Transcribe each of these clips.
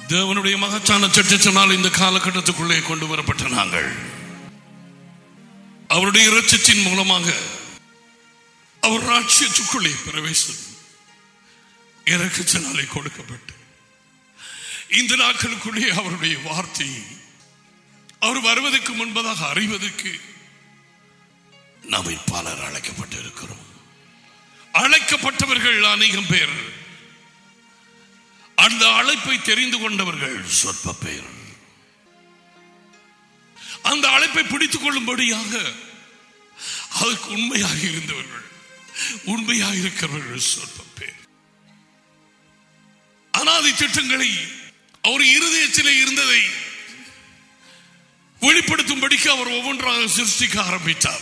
தேவனுடைய மகத்தான சட்டத்தினால் இந்த காலகட்டத்துக்குள்ளே கொண்டு வரப்பட்ட நாங்கள் அவருடைய இரட்சத்தின் மூலமாக அவர் ராட்சியத்துக்குள்ளே பிரவேசம் இறக்கத்தினாலே கொடுக்கப்பட்டு இந்த நாட்களுக்குள்ளே அவருடைய வார்த்தையை அவர் வருவதற்கு முன்பதாக அறிவதற்கு நம்மை பலர் அழைக்கப்பட்டிருக்கிறோம் அழைக்கப்பட்டவர்கள் அநேகம் பேர் அந்த அழைப்பை தெரிந்து கொண்டவர்கள் சொற்ப பேர் அந்த அழைப்பை பிடித்துக் கொள்ளும்படியாக அதற்கு உண்மையாக இருந்தவர்கள் உண்மையாக இருக்கிறவர்கள் சொற்ப பேர் அனாதி திட்டங்களை அவர் இருதயத்திலே இருந்ததை வெளிப்படுத்தும்படிக்கு அவர் ஒவ்வொன்றாக சிருஷ்டிக்க ஆரம்பித்தார்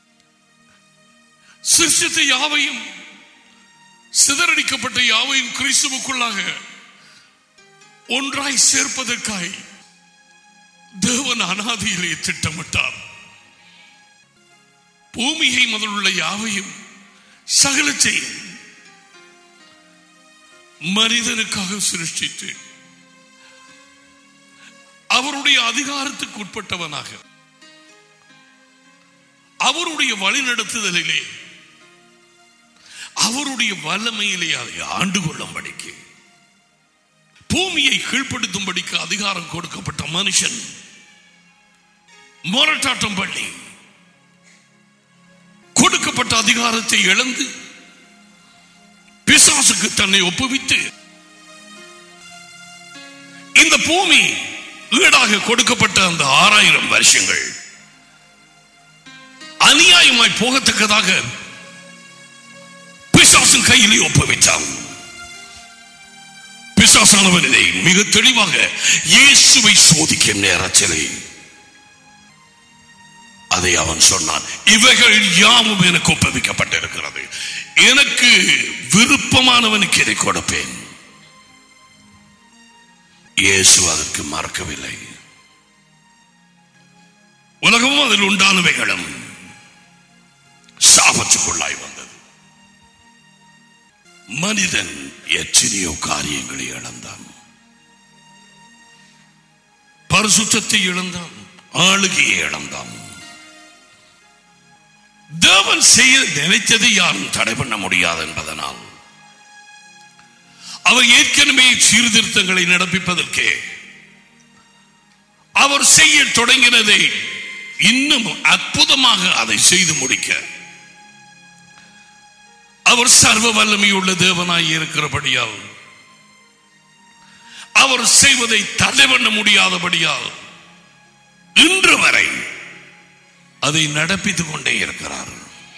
சிருஷ்டித்த யாவையும் சிதறடிக்கப்பட்ட யாவையும் கிறிஸ்துவுக்குள்ளாக ஒன்றாய் சேர்ப்பதற்காய் தேவன் அனாதியிலே திட்டமிட்டார் பூமியை முதலுள்ள யாவையும் சகலத்தையும் மனிதனுக்காக சிருஷ்டித்து அவருடைய அதிகாரத்துக்கு உட்பட்டவனாக அவருடைய வழிநடத்துதலிலே அவருடைய வல்லமையிலே அதை ஆண்டு கொள்ளும்படிக்கு பூமியை கீழ்ப்படுத்தும்படிக்கு அதிகாரம் கொடுக்கப்பட்ட மனுஷன் மொரட்டாட்டம் பண்ணி கொடுக்கப்பட்ட அதிகாரத்தை இழந்து பிசாசுக்கு தன்னை ஒப்புவித்து இந்த பூமி ஈடாக கொடுக்கப்பட்ட அந்த ஆறாயிரம் வருஷங்கள் அநியாயமாய் போகத்தக்கதாக பிசாசின் கையிலே ஒப்புவித்தான் பிசாசானவன் இதை மிக தெளிவாக இயேசுவை சோதிக்கும் நேரத்திலே அதை அவன் சொன்னான் இவைகள் யாவும் எனக்கு ஒப்புவிக்கப்பட்டிருக்கிறது எனக்கு விருப்பமானவனுக்கு இதை கொடுப்பேன் இயேசு அதற்கு மறக்கவில்லை உலகமும் அதில் உண்டானவைகளும் சாபத்துக்குள்ளாய் வந்தது மனிதன் எத்தனையோ காரியங்களை இழந்தான் பரிசுத்தத்தை இழந்தான் ஆளுகையை இழந்தான் தேவன் செய்ய நினைத்ததை யாரும் தடை பண்ண முடியாது என்பதனால் அவர் ஏற்கனவே சீர்திருத்தங்களை நடப்பிப்பதற்கே அவர் செய்ய தொடங்கினதை இன்னும் அற்புதமாக அதை செய்து முடிக்க அவர் சர்வ வல்லமையுள்ள தேவனாய் இருக்கிறபடியால் அவர் செய்வதை தடை பண்ண முடியாதபடியால் இன்று வரை அதை நடப்பித்துக் கொண்டே இருக்கிறார்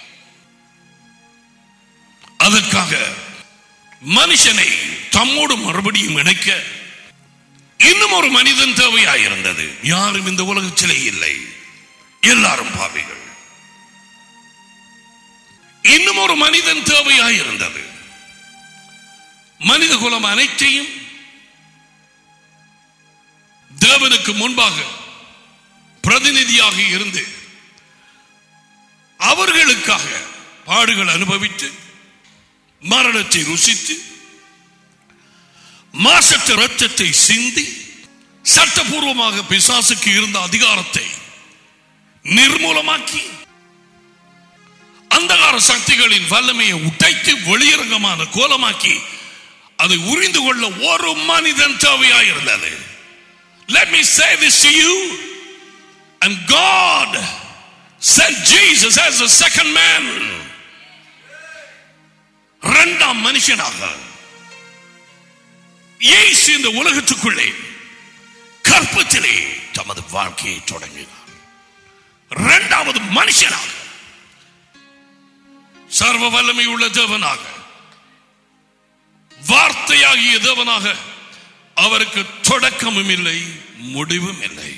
அதற்காக மனுஷனை தம்மோடு மறுபடியும் இணைக்க இன்னும் ஒரு மனிதன் தேவையாயிருந்தது யாரும் இந்த உலகத்திலே இல்லை எல்லாரும் பாவிகள் இன்னும் ஒரு மனிதன் தேவையாயிருந்தது மனித குலம் அனைத்தையும் தேவனுக்கு முன்பாக பிரதிநிதியாக இருந்து அவர்களுக்காக பாடுகள் அனுபவித்து மரணத்தை ருசித்து மாசற்ற ரத்தத்தை சிந்தி சட்டபூர்வமாக பிசாசுக்கு இருந்த அதிகாரத்தை நிர்மூலமாக்கி அந்தகார சக்திகளின் வல்லமையை உடைத்து வெளியரங்கமான கோலமாக்கி அதை உறிந்து கொள்ள ஒரு மனிதன் தேவையாயிருந்தது Let me say this to you. And God sent Jesus as the second man. இரண்டாம் மனுஷனாக இயேசு இந்த உலகத்துக்குள்ளே கற்பத்திலே தமது வாழ்க்கையை தொடங்கினார் இரண்டாவது மனுஷனாக சர்வ வல்லமை உள்ள தேவனாக வார்த்தையாகிய தேவனாக அவருக்கு தொடக்கமும் இல்லை முடிவும் இல்லை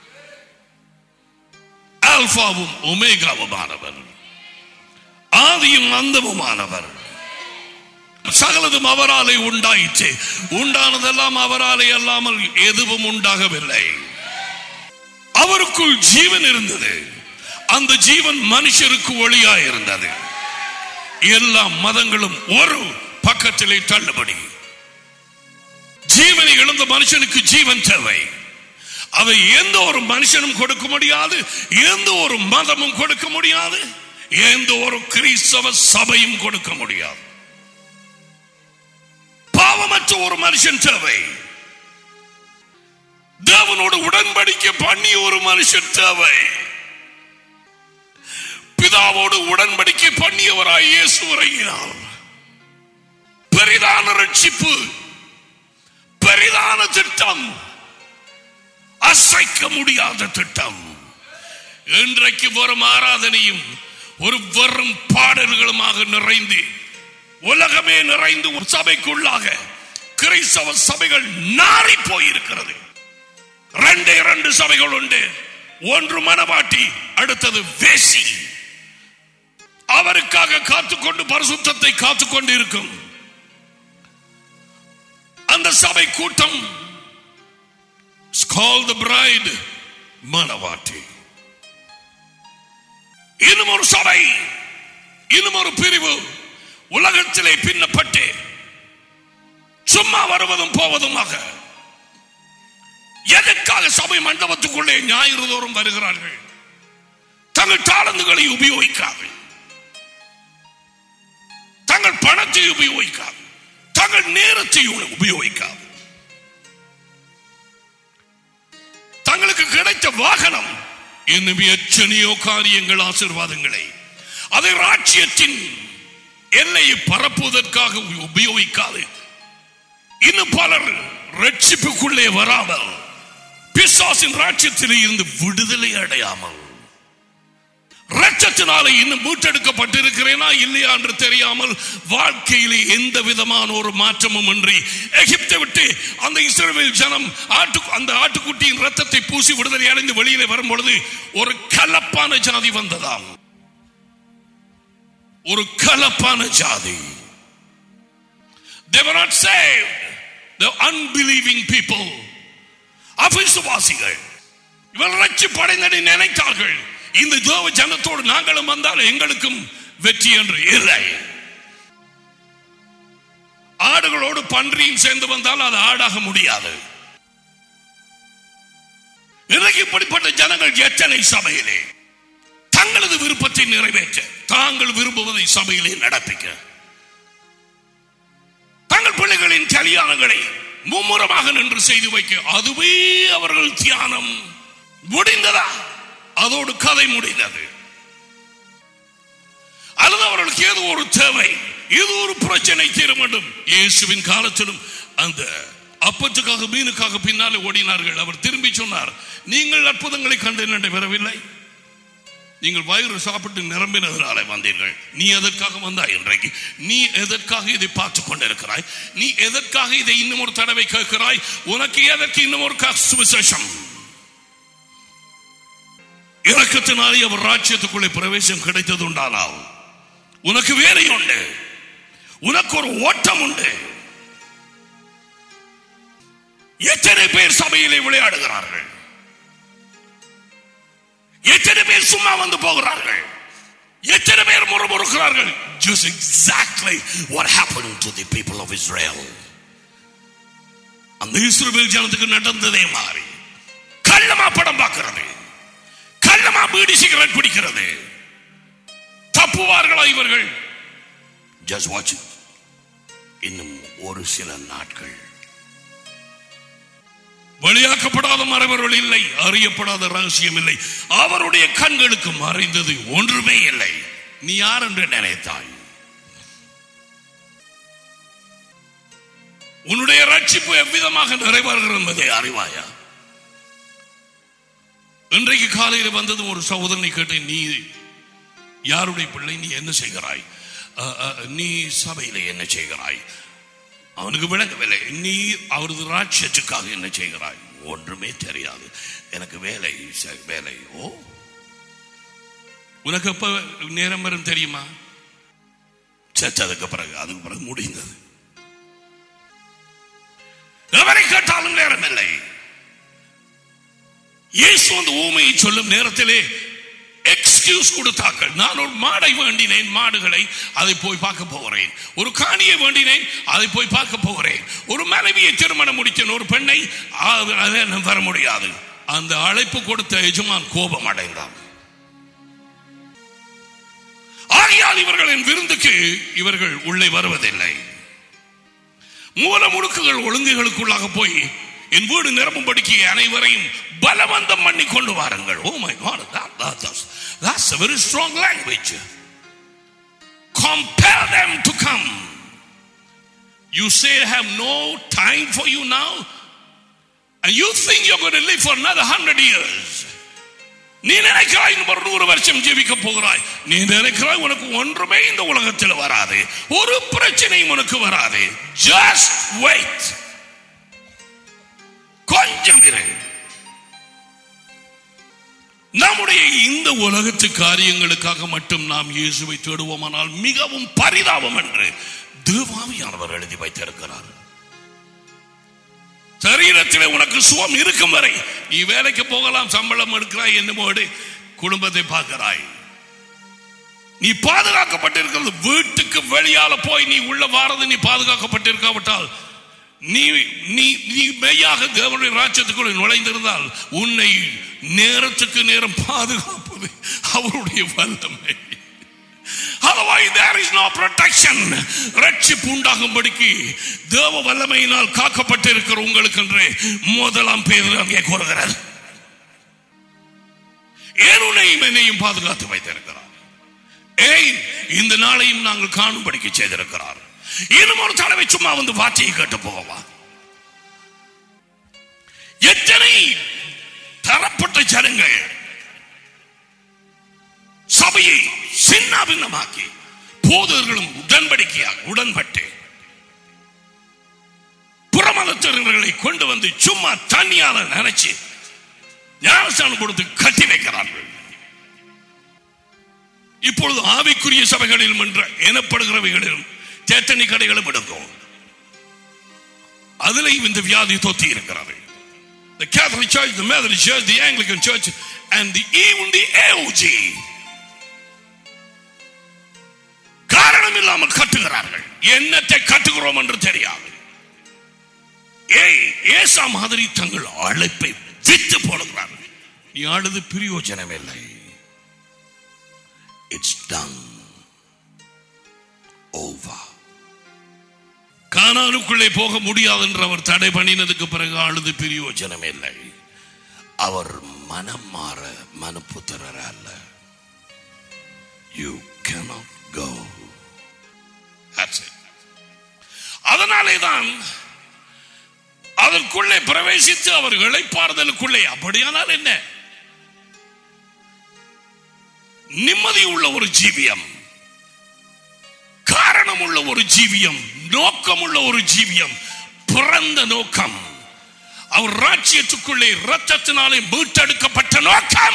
ஆல்பாவும் ஒமேகாவுமானவர் ஆதியும் அந்தமுமானவர் சகலதும் அவராலே உண்டாயிற்று உண்டானதெல்லாம் அவராலே அல்லாமல் எதுவும் உண்டாகவில்லை அவருக்குள் ஜீவன் இருந்தது அந்த ஜீவன் மனுஷருக்கு ஒளியா இருந்தது எல்லா மதங்களும் ஒரு பக்கத்திலே தள்ளுபடி ஜீவனை இழந்த மனுஷனுக்கு ஜீவன் தேவை அதை எந்த ஒரு மனுஷனும் கொடுக்க முடியாது எந்த ஒரு மதமும் கொடுக்க முடியாது எந்த ஒரு கிறிஸ்தவ சபையும் கொடுக்க முடியாது பாவமற்ற ஒரு மனுஷன் தேவை தேவனோடு உடன்படிக்கை பண்ணி ஒரு மனுஷன் தேவை பிதாவோடு உடன்படிக்கை பண்ணியவராய் இயேசு இறங்கினார் பெரிதான ரட்சிப்பு பெரிதான திட்டம் அசைக்க முடியாத திட்டம் இன்றைக்கு வரும் ஆராதனையும் ஒரு வெறும் பாடல்களுமாக நிறைந்து உலகமே நிறைந்து ஒரு சபைக்குள்ளாக கிறிஸ்தவ சபைகள் நாறி போயிருக்கிறது ரெண்டே ரெண்டு சபைகள் உண்டு ஒன்று மனவாட்டி அடுத்தது வேசி அவருக்காக காத்துக்கொண்டு பரிசுத்தத்தை காத்துக்கொண்டு இருக்கும் அந்த சபை கூட்டம் It's called the bride மனவாட்டி இன்னும் ஒரு சபை இன்னும் ஒரு பிரிவு உலகத்திலே பின்னப்பட்டு சும்மா வருவதும் போவதுமாக எதற்காக சபை மண்டபத்துக்குள்ளே ஞாயிறு தோறும் வருகிறார்கள் தங்கள் தாளந்துகளை உபயோகிக்காது தங்கள் பணத்தை உபயோகிக்காது தங்கள் நேரத்தை உபயோகிக்காது தங்களுக்கு கிடைத்த வாகனம் இன்னும் எத்தனையோ காரியங்கள் ஆசிர்வாதங்களை அதை ராட்சியத்தின் எல்லையை பரப்புவதற்காக உபயோகிக்காது இன்னும் பலர் ரட்சிப்புக்குள்ளே வராமல் பிசாசின் ராட்சியத்திலே இருந்து விடுதலை அடையாமல் ரட்சத்தினாலே இன்னும் மீட்டெடுக்கப்பட்டிருக்கிறேனா இல்லையா என்று தெரியாமல் வாழ்க்கையிலே எந்த விதமான ஒரு மாற்றமும் இன்றி எகிப்தை விட்டு அந்த இஸ்ரவேல் ஜனம் ஆட்டு அந்த ஆட்டுக்குட்டியின் ரத்தத்தை பூசி விடுதலை அடைந்து வெளியிலே வரும் பொழுது ஒரு கலப்பான ஜாதி வந்ததாம் ஒரு கலப்பான ஜாதி they were not saved the unbelieving people அவிசுவாசிகள் இவள் ரட்சிப்படைந்ததை நினைத்தார்கள் இந்த தேவ ஜனத்தோடு நாங்களும் வந்தால் எங்களுக்கும் வெற்றி என்று இல்லை ஆடுகளோடு பன்றியும் சேர்ந்து வந்தால் அது ஆடாக முடியாது இன்றைக்கு இப்படிப்பட்ட ஜனங்கள் எத்தனை சபையிலே தங்களது விருப்பத்தை நிறைவேற்ற தாங்கள் விரும்புவதை சபையிலே நடப்பிக்க தங்கள் பிள்ளைகளின் கல்யாணங்களை மும்முரமாக நின்று செய்து வைக்க அதுவே அவர்கள் தியானம் முடிந்ததா அதோடு கதை முடிந்தது அல்லது அவர்களுக்கு ஏதோ ஒரு தேவை ஏதோ ஒரு பிரச்சனை தீர வேண்டும் இயேசுவின் காலத்திலும் அந்த அப்பத்துக்காக மீனுக்காக பின்னாலே ஓடினார்கள் அவர் திரும்பி சொன்னார் நீங்கள் அற்புதங்களை கண்டு நடைபெறவில்லை நீங்கள் வயிறு சாப்பிட்டு நிரம்பினதுனால வந்தீர்கள் நீ எதற்காக வந்தாய் இன்றைக்கு நீ எதற்காக இதை பார்த்து கொண்டிருக்கிறாய் நீ எதற்காக இதை இன்னும் ஒரு தடவை கேட்கிறாய் உனக்கு எதற்கு இன்னும் ஒரு சுவிசேஷம் இறக்கத்தினாலே அவர் ராஜ்யத்துக்குள்ளே பிரவேசம் கிடைத்தது உண்டானால் உனக்கு வேலை உண்டு உனக்கு ஒரு ஓட்டம் உண்டு எத்தனை பேர் சபையிலே விளையாடுகிறார்கள் எத்தனை பேர் சும்மா வந்து போகிறார்கள் எத்தனை பேர் முறமுறுக்கிறார்கள் just exactly what happened to the people of Israel அந்த இஸ்ரவேல் ஜனத்துக்கு நடந்ததே மாறி கள்ளமா படம் பார்க்கிறது கள்ளமா பீடி சிகரெட் பிடிக்கிறது தப்புவார்களா இவர்கள் ஜஸ்ட் வாட்ச் இன்னும் ஒரு சில நாட்கள் வெளியாக்கப்படாத மறைவர்கள் இல்லை அறியப்படாத ரகசியம் இல்லை அவருடைய கண்களுக்கு மறைந்தது ஒன்றுமே இல்லை நீ யார் என்று நினைத்தாய் உன்னுடைய ரட்சிப்பு எவ்விதமாக நிறைவேறுகிறது என்பதை அறிவாயா இன்றைக்கு காலையில் வந்தது ஒரு சகோதரனை கேட்டேன் நீ யாருடைய பிள்ளை நீ என்ன செய்கிறாய் அஹ், அஹ், நீ சபையில என்ன செய்கிறாய் அவனுக்கு விளங்கவில்லை நீ அவரது ராட்சியத்துக்காக என்ன செய்கிறாய் ஒன்றுமே தெரியாது எனக்கு வேலை சரி, வேலை ஓ உனக்கு எப்ப நேரம் வரும் தெரியுமா செத்ததுக்கு பிறகு அதுக்கு பிறகு முடிந்தது எவரை கேட்டாலும் நேரம் இல்லை இயேசு அந்த ஊமையை சொல்லும் நேரத்திலே எக்ஸ்கியூஸ் கொடுத்தார்கள் நான் ஒரு மாடை வேண்டினேன் மாடுகளை அதை போய் பார்க்க போகிறேன் ஒரு காணியை வேண்டினேன் அதை போய் பார்க்க போகிறேன் ஒரு மனைவியை திருமணம் முடித்தேன் ஒரு பெண்ணை ஆ, அதை நான் வர முடியாது அந்த அழைப்பு கொடுத்த எஜமான் கோபம் அடைந்தான் ஆகையால் இவர்களின் விருந்துக்கு இவர்கள் உள்ளே வருவதில்லை மூல முடுக்குகள் ஒழுங்குகளுக்குள்ளாக போய் என் வீடு நிரம்பும்படிக்கு அனைவரையும் பலவந்தம் பண்ணி கொண்டு வாருங்கள் oh my God that, that, that's, that's a very strong language compel them to come you say I have no time for you now and you think you're going to live for another hundred years நீ நினைக்கிறாய் இன்னும் ஒரு நூறு வருஷம் ஜீவிக்க போகிறாய் நீ நினைக்கிறாய் உனக்கு ஒன்றுமே இந்த உலகத்தில் வராது ஒரு பிரச்சனையும் உனக்கு வராது ஜஸ்ட் வெயிட் கொஞ்சம் இரு நம்முடைய இந்த உலகத்து காரியங்களுக்காக மட்டும் நாம் இயேசுவை தேடுவோமானால் மிகவும் பரிதாபம் என்று தேவாவியானவர் எழுதி வைத்திருக்கிறார் சரீரத்தில் உனக்கு சுகம் இருக்கும் வரை நீ வேலைக்கு போகலாம் சம்பளம் எடுக்கிறாய் என்னமோடு குடும்பத்தை பார்க்கிறாய் நீ பாதுகாக்கப்பட்டிருக்கிறது வீட்டுக்கு வெளியால போய் நீ உள்ள வாரது நீ பாதுகாக்கப்பட்டிருக்காவிட்டால் நீ நீ நீ மெய்யாக தேவனுடைய ராஜ்யத்துக்குள் நுழைந்திருந்தால் உன்னை நேரத்துக்கு நேரம் பாதுகாப்பது அவருடைய வல்லமை Otherwise there is no protection. ரட்சிப்பு உண்டாகும்படிக்கு தேவ வல்லமையினால் காக்கப்பட்டிருக்கிற உங்களுக்கு என்று முதலாம் பேர் அங்கே கூறுகிறது ஏன் உன்னையும் என்னையும் பாதுகாத்து வைத்திருக்கிறார் ஏய் இந்த நாளையும் நாங்கள் காணும்படிக்கு செய்திருக்கிறார் இன்னும் ஒரு தடவை சும்மா வந்து வார்த்தையை கேட்டு போகவா எத்தனை தரப்பட்ட ஜனங்கள் சபையை சின்ன பின்னமாக்கி போதர்களும் உடன்படிக்கையாக உடன்பட்டு புறமதத்தினர்களை கொண்டு வந்து சும்மா தண்ணியால நினைச்சு ஞானஸ்தானம் கொடுத்து கட்டி வைக்கிறார்கள் இப்பொழுது ஆவிக்குரிய சபைகளிலும் என்ற எனப்படுகிறவைகளிலும் தேத்தனி கடைகளும் எடுக்கும் அதிலையும் இந்த வியாதி தொத்தி இருக்கிறது The Catholic Church, the Methodist Church, the Anglican Church, and the, even the AOG. காரணம் இல்லாமல் கட்டுகிறார்கள் என்னத்தை கட்டுகிறோம் என்று தெரியாது ஏய் ஏசா மாதிரி தங்கள் அழைப்பை வித்து போடுகிறார்கள் நீ ஆடுது பிரயோஜனம் இல்லை இட்ஸ் டன் ஓவா கானானுக்குள்ளே போக முடியாது என்று அவர் தடை பண்ணினதுக்கு பிறகு ஆளுது பிரயோஜனம் இல்லை அவர் மனம் மாற மனப்புத்திரர் அல்ல you cannot go That's it. அதனாலே தான் அதற்குள்ளே பிரவேசித்து அவர் இழைப்பாறுதலுக்குள்ளே அப்படியானால் என்ன நிம்மதி உள்ள ஒரு ஜீவியம் காரணம் உள்ள ஒரு ஜீவியம் நோக்கம் உள்ள ஒரு ஜீவியம் பிறந்த நோக்கம் அவர் ராஜ்யத்துக்குள்ளே ரத்தத்தினாலே மீட்டெடுக்கப்பட்ட நோக்கம்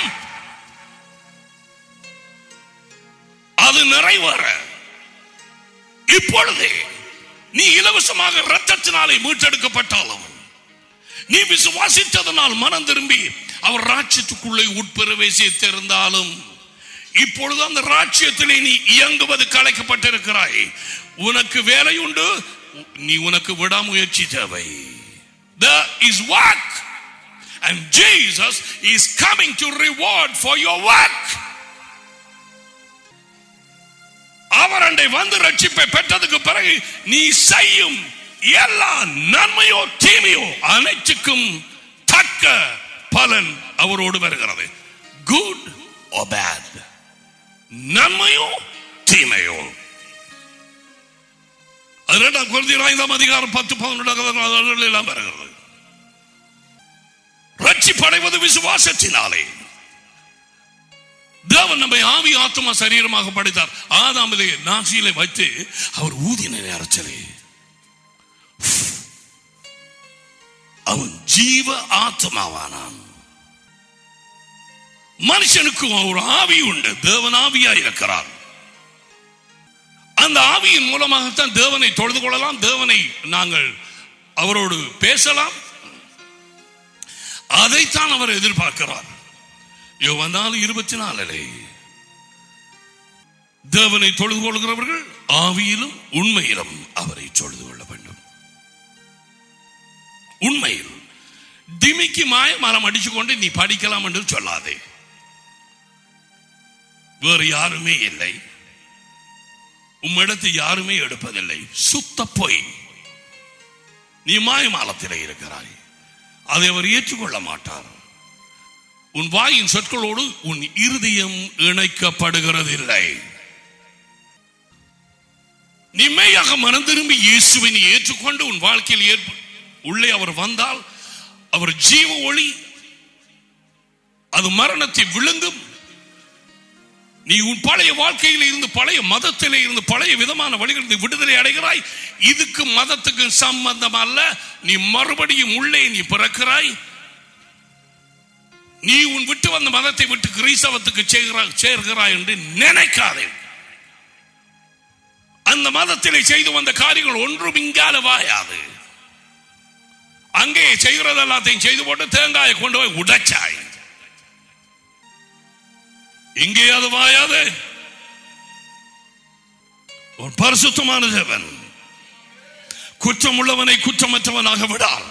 அது நிறைவேற இப்பொழுது நீ இலவசமாக ரத்தத்தினாலே மீட்டெடுக்கப்பட்டாலும் நீ விசுவாசித்ததனால் மனம் திரும்பி அவர் ராஜ்யத்துக்குள்ளே உட்பிரவேசித்திருந்தாலும் இப்பொழுது அந்த ராஜ்யத்திலே நீ இயங்குவது கலைக்கப்பட்டிருக்கிறாய் உனக்கு வேலை உண்டு நீ உனக்கு விடாமுயற்சி தேவை There is work and Jesus is coming to reward for your work. அவர் அண்டை வந்து ரட்சிப்பை பெற்றதுக்கு பிறகு நீ செய்யும் எல்லா நன்மையோ தீமையோ அனைத்துக்கும் தக்க பலன் அவரோடு வருகிறது குட் ஓ பேட் நன்மையோ தீமையோ அது இரண்டாம் குழந்தையர் ஐந்தாம் அதிகாரம் பத்து பதினொன்று எல்லாம் வருகிறது ரட்சிப்படைவது விசுவாசத்தினாலே தேவன் நம்மை ஆவி ஆத்மா சரீரமாக படைத்தார் ஆதாமதை நாசியிலே வைத்து அவர் ஊதின நேரத்திலே அவன் ஜீவ ஆத்மாவானான் மனுஷனுக்கு ஒரு ஆவி உண்டு தேவன் ஆவியா இருக்கிறார் அந்த ஆவியின் மூலமாகத்தான் தேவனை தொழுது கொள்ளலாம் தேவனை நாங்கள் அவரோடு பேசலாம் அதைத்தான் அவர் எதிர்பார்க்கிறார் யோவான் இருபத்தி நாலிலே தேவனை தொழுது கொள்கிறவர்கள் ஆவியிலும் உண்மையிலும் அவரை தொழுது கொள்ள வேண்டும் உண்மையில் டிமிக்கு மாயமாலம் அடிச்சு கொண்டு நீ படிக்கலாம் என்று சொல்லாதே வேறு யாருமே இல்லை உம்மிடத்து யாருமே எடுப்பதில்லை சுத்த பொய் நீ மாயமாலத்திலே இருக்கிறாய் அதை அவர் ஏற்றுக்கொள்ள மாட்டார் உன் வாயின் சொற்களோடு உன் இருதயம் இணைக்கப்படுகிறதில்லை நீ மெய்யாக மனம் திரும்பி இயேசுவை நீ ஏற்றுக்கொண்டு உன் வாழ்க்கையில் ஏற்ப உள்ளே அவர் வந்தால் அவர் ஜீவ ஒளி அது மரணத்தை விழுங்கும் நீ உன் பழைய வாழ்க்கையில் இருந்து பழைய மதத்திலே இருந்து பழைய விதமான வழிகளில் விடுதலை அடைகிறாய் இதுக்கு மதத்துக்கு சம்பந்தம் அல்ல நீ மறுபடியும் உள்ளே நீ பிறக்கிறாய் நீ உன் விட்டு வந்த மதத்தை விட்டு கிறிஸ்தவத்துக்கு சேர்கிறாய் சேர்கிறாய் என்று நினைக்காதே அந்த மதத்திலே செய்து வந்த காரியங்கள் ஒன்றும் இங்கால வாயாது அங்கே செய்கிறது எல்லாத்தையும் செய்து போட்டு தேங்காயை கொண்டு போய் உடைச்சாய் இங்கே அது வாயாது ஒரு பரிசுத்தமான தேவன் குற்றம் உள்ளவனை குற்றமற்றவனாக விடார்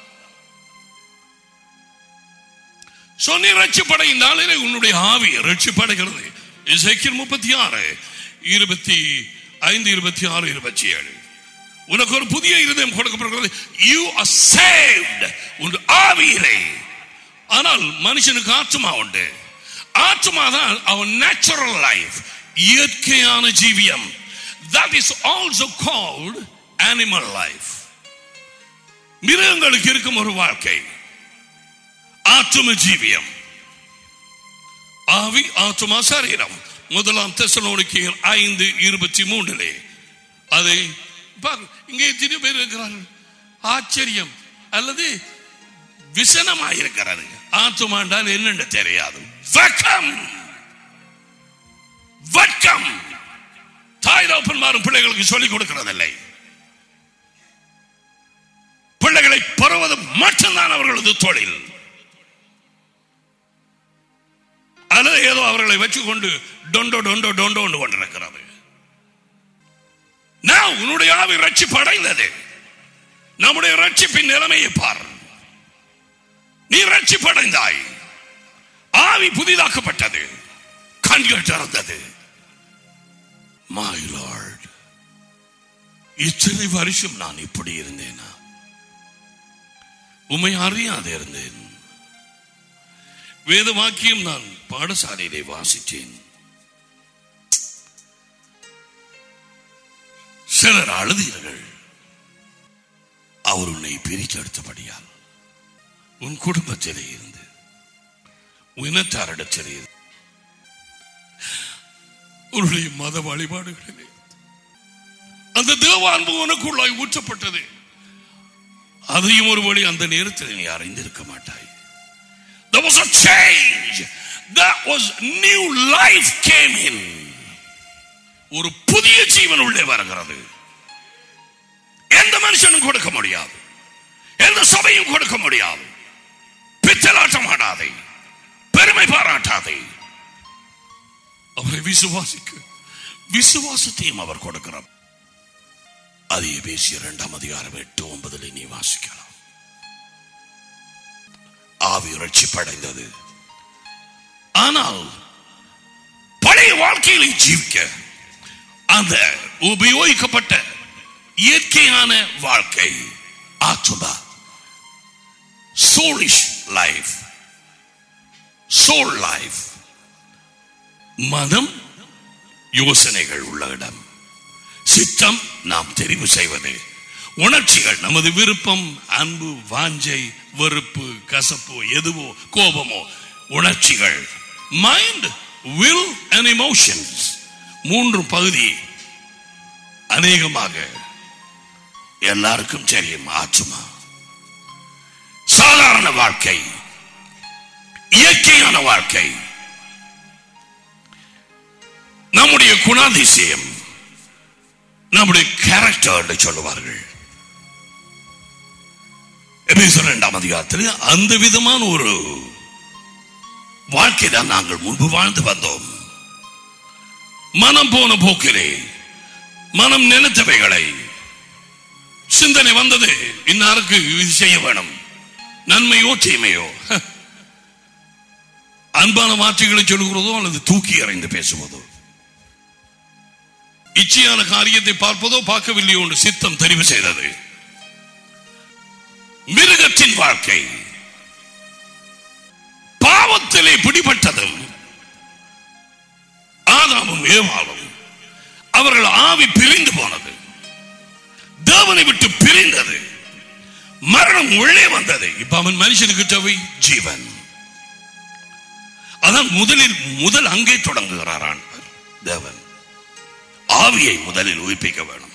சொன்னி ரட்சிப்படை இந்த நாளிலே உன்னுடைய ஆவி ரட்சிப்படைகிறது இசைக்கில் முப்பத்தி ஆறு இருபத்தி ஐந்து இருபத்தி ஆறு இருபத்தி ஏழு உனக்கு ஒரு புதிய இருதயம் கொடுக்கப்படுகிறது யூ ஆர் சேவ்ட் உன் ஆவியிலே ஆனால் மனுஷனுக்கு ஆத்மா உண்டு ஆத்மா தான் அவன் நேச்சுரல் லைஃப் இயற்கையான ஜீவியம் that is also called animal life மிருகங்களுக்கு இருக்கும் ஒரு வாழ்க்கை ஆத்தும ஜீவியம் ஆவி ஆத்துமா சரீரம் முதலாம் தெசலோனிக்கையர் ஐந்து இருபத்தி மூன்றிலே அதை பாரு, இங்கே எத்தனை பேர் இருக்கிறார்கள் ஆச்சரியம் அல்லது விசனமாயிருக்கிறது ஆத்துமாண்டால் என்னென்று தெரியாது வெக்கம் வெக்கம் தாய் தகப்பன்மாரும் பிள்ளைகளுக்கு சொல்லிக் கொடுக்கிறதில்லை பிள்ளைகளை பெறுவது மட்டும்தான் அவர்களது தொழில் அல்லது ஏதோ அவர்களை வச்சுக்கொண்டு டொண்டோ டொண்டோ டொண்டோ ஒன்று கொண்டிருக்கிறது நான் உன்னுடைய ஆவி ரட்சிப்பு அடைந்தது நம்முடைய ரட்சிப்பின் நிலைமையை பார் நீ ரட்சிப்பு அடைந்தாய் ஆவி புதிதாக்கப்பட்டது கண்கள் திறந்தது மை லார்ட் இத்தனை வருஷம் நான் இப்படி இருந்தேனா உண்மை அறியாது இருந்தேன் வேத வாக்கியம் நான் பாடசாலையிலே வாசித்தேன் சிலர் அழுதீர்கள் அவர் உன்னை பிரித்தெடுத்தபடியால் உன் குடும்பத்திலே இருந்து உன் இனத்தாரிடத்திலே இருந்து உன்னுடைய மத வழிபாடுகளிலே அந்த தேவ அன்பு உனக்குள்ளாய் ஊற்றப்பட்டது அதையும் ஒருபடி அந்த நேரத்தில் நீ அறிந்திருக்க மாட்டாய் There was a change. That was new life came in. ஒரு புதிய ஜீவன் உள்ளே வருகிறது எந்த மனுஷனும் கொடுக்க முடியாது எந்த சபையும் கொடுக்க முடியாது பித்தலாட்டம் ஆடாதே பெருமை பாராட்டாதே அவரை விசுவாசிக்க விசுவாசத்தையும் அவர் கொடுக்கிறார் அதே பேசி இரண்டாம் அதிகாரம் எட்டு ஒன்பதில் நீ வாசிக்கலாம் ஆவி ரட்சிப்படைந்தது ஆனால் பழைய வாழ்க்கையில ஜீவிக்க அந்த உபயோகிக்கப்பட்ட இயற்கையான வாழ்க்கை ஆத்மா சோலிஷ் லைஃப் சோல் லைஃப் மனம் யோசனைகள் உள்ள இடம் சித்தம் நாம் தெரிவு செய்வது உணர்ச்சிகள் நமது விருப்பம் அன்பு வாஞ்சை வெறுப்பு கசப்பு எதுவோ கோபமோ உணர்ச்சிகள் மைண்ட் வில் அண்ட் எமோஷன்ஸ் மூன்று பகுதி அநேகமாக எல்லாருக்கும் தெரியும் ஆத்மா சாதாரண வாழ்க்கை இயற்கையான வாழ்க்கை நம்முடைய குணாதிசயம் நம்முடைய கேரக்டர் என்று சொல்லுவார்கள் எபேசியர் இரண்டாம் அதிகாரத்தில் அந்த விதமான ஒரு வாழ்க்கை தான் நாங்கள் முன்பு வாழ்ந்து வந்தோம் மனம் போன போக்கிலே மனம் நினைத்தவைகளை சிந்தனை வந்தது இன்னாருக்கு இது செய்ய வேணும் நன்மையோ தீமையோ ஹ. அன்பான வார்த்தைகளை சொல்லுகிறதோ அல்லது தூக்கி எறிந்து பேசுவதோ இச்சையான காரியத்தை பார்ப்பதோ பார்க்கவில்லையோ என்று சித்தம் தெரிவு செய்தது மிருகத்தின் வாழ்க்கை பாவத்திலே பிடிபட்டதும் ஆதாமும் ஏவாளும் அவர்கள் ஆவி பிரிந்து போனது தேவனை விட்டு பிரிந்தது மரணம் உள்ளே வந்தது இப்ப அவன் மனுஷனுக்கு தேவை ஜீவன் அதான் முதலில் முதல் அங்கே தொடங்குகிறார் ஆண்டவர் தேவன் ஆவியை முதலில் உயிர்ப்பிக்க வேணும்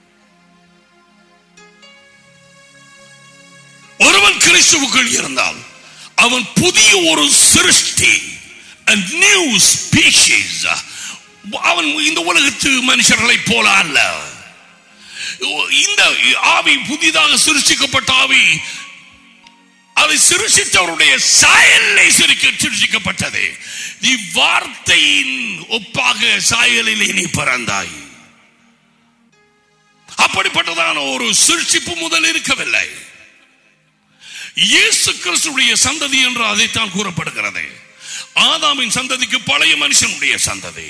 ஒருவன் கிறிஸ்துவுக்குள் இருந்தால் அவன் புதிய ஒரு சிருஷ்டி a new species அவன் இந்த உலகத்து மனுஷர்களைப் போல அல்ல இந்த ஆவி புதிதாக சிருஷ்டிக்கப்பட்ட ஆவி அதை சிருஷித்தவருடைய சாயலை சிரிக்க சிருஷிக்கப்பட்டது நீ வார்த்தையின் ஒப்பாக சாயலிலே நீ பிறந்தாய் அப்படிப்பட்டதான ஒரு சிருஷ்டிப்பு முதல் இருக்கவில்லை இயேசு கிறிஸ்துடைய சந்ததி என்று அதைத்தான் கூறப்படுகிறது ஆதாமின் சந்ததிக்கு பழைய மனுஷனுடைய சந்ததி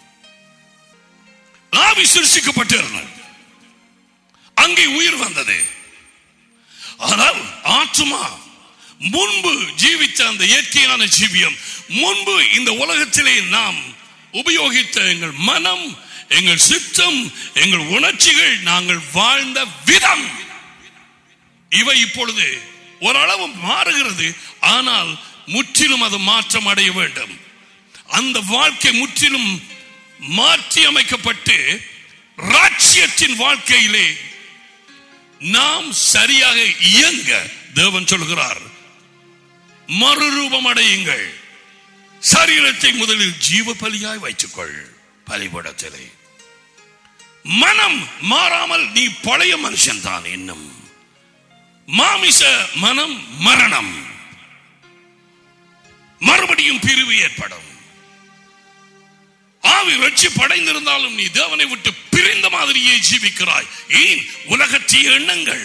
ஆவி சிருஷிக்கப்பட்டிருந்தது அங்கே உயிர் வந்தது ஆனால் ஆத்மா முன்பு ஜீவித்த அந்த இயற்கையான ஜீவியம் முன்பு இந்த உலகத்திலே நாம் உபயோகித்த எங்கள் மனம் எங்கள் சித்தம் எங்கள் உணர்ச்சிகள் நாங்கள் வாழ்ந்த விதம் இவை இப்பொழுது ஓரளவு மாறுகிறது ஆனால் முற்றிலும் அது மாற்றம் அடைய வேண்டும் அந்த வாழ்க்கை முற்றிலும் மாற்றி அமைக்கப்பட்டு ராட்சியத்தின் வாழ்க்கையிலே நாம் சரியாக இயங்க தேவன் சொல்கிறார் மறுரூபம் அடையுங்கள் சரீரத்தை முதலில் ஜீவ பலியாய் வைத்துக்கொள் பலிபடத்திலே மனம் மாறாமல் நீ பழைய மனுஷன் தான் இன்னும் மாமிச மனம் மரணம் மறுபடியும் பிரிவு ஏற்படும் ஆவி வெற்றி படைந்திருந்தாலும் நீ தேவனை விட்டு பிரிந்த மாதிரியே ஜீவிக்கிறாய் ஏன் உலகத்திய எண்ணங்கள்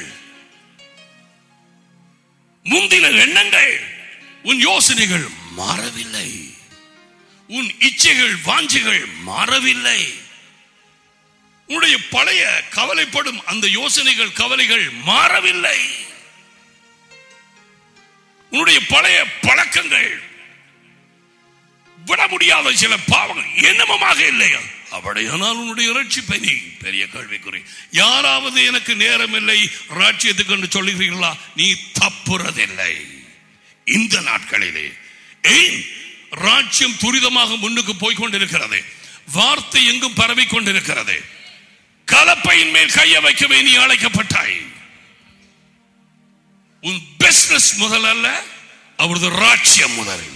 முந்தின எண்ணங்கள் உன் யோசனைகள் மாறவில்லை உன் இச்சைகள் வாஞ்சிகள் மாறவில்லை உன்னுடைய பழைய கவலைப்படும் அந்த யோசனைகள் கவலைகள் மாறவில்லை உன்னுடைய பழைய பழக்கங்கள் விட முடியாத சில பாவங்கள் என்னமமாக இல்லையா அப்படியானால் உன்னுடைய ரட்சிப்பை நீ பெரிய கேள்விக்குறி யாராவது எனக்கு நேரம் இல்லை ராட்சியத்துக்கு என்று சொல்லுகிறீர்களா நீ தப்புறதில்லை இந்த நாட்களிலே ஏன் ராட்சியம் துரிதமாக முன்னுக்கு போய் கொண்டிருக்கிறது வார்த்தை எங்கும் பரவி கொண்டிருக்கிறது கலப்பையின் மேல் கைய வைக்கவே நீ அழைக்கப்பட்டாய் உன் பிசினஸ் முதல் அல்ல அவரது ராட்சியம் முதலில்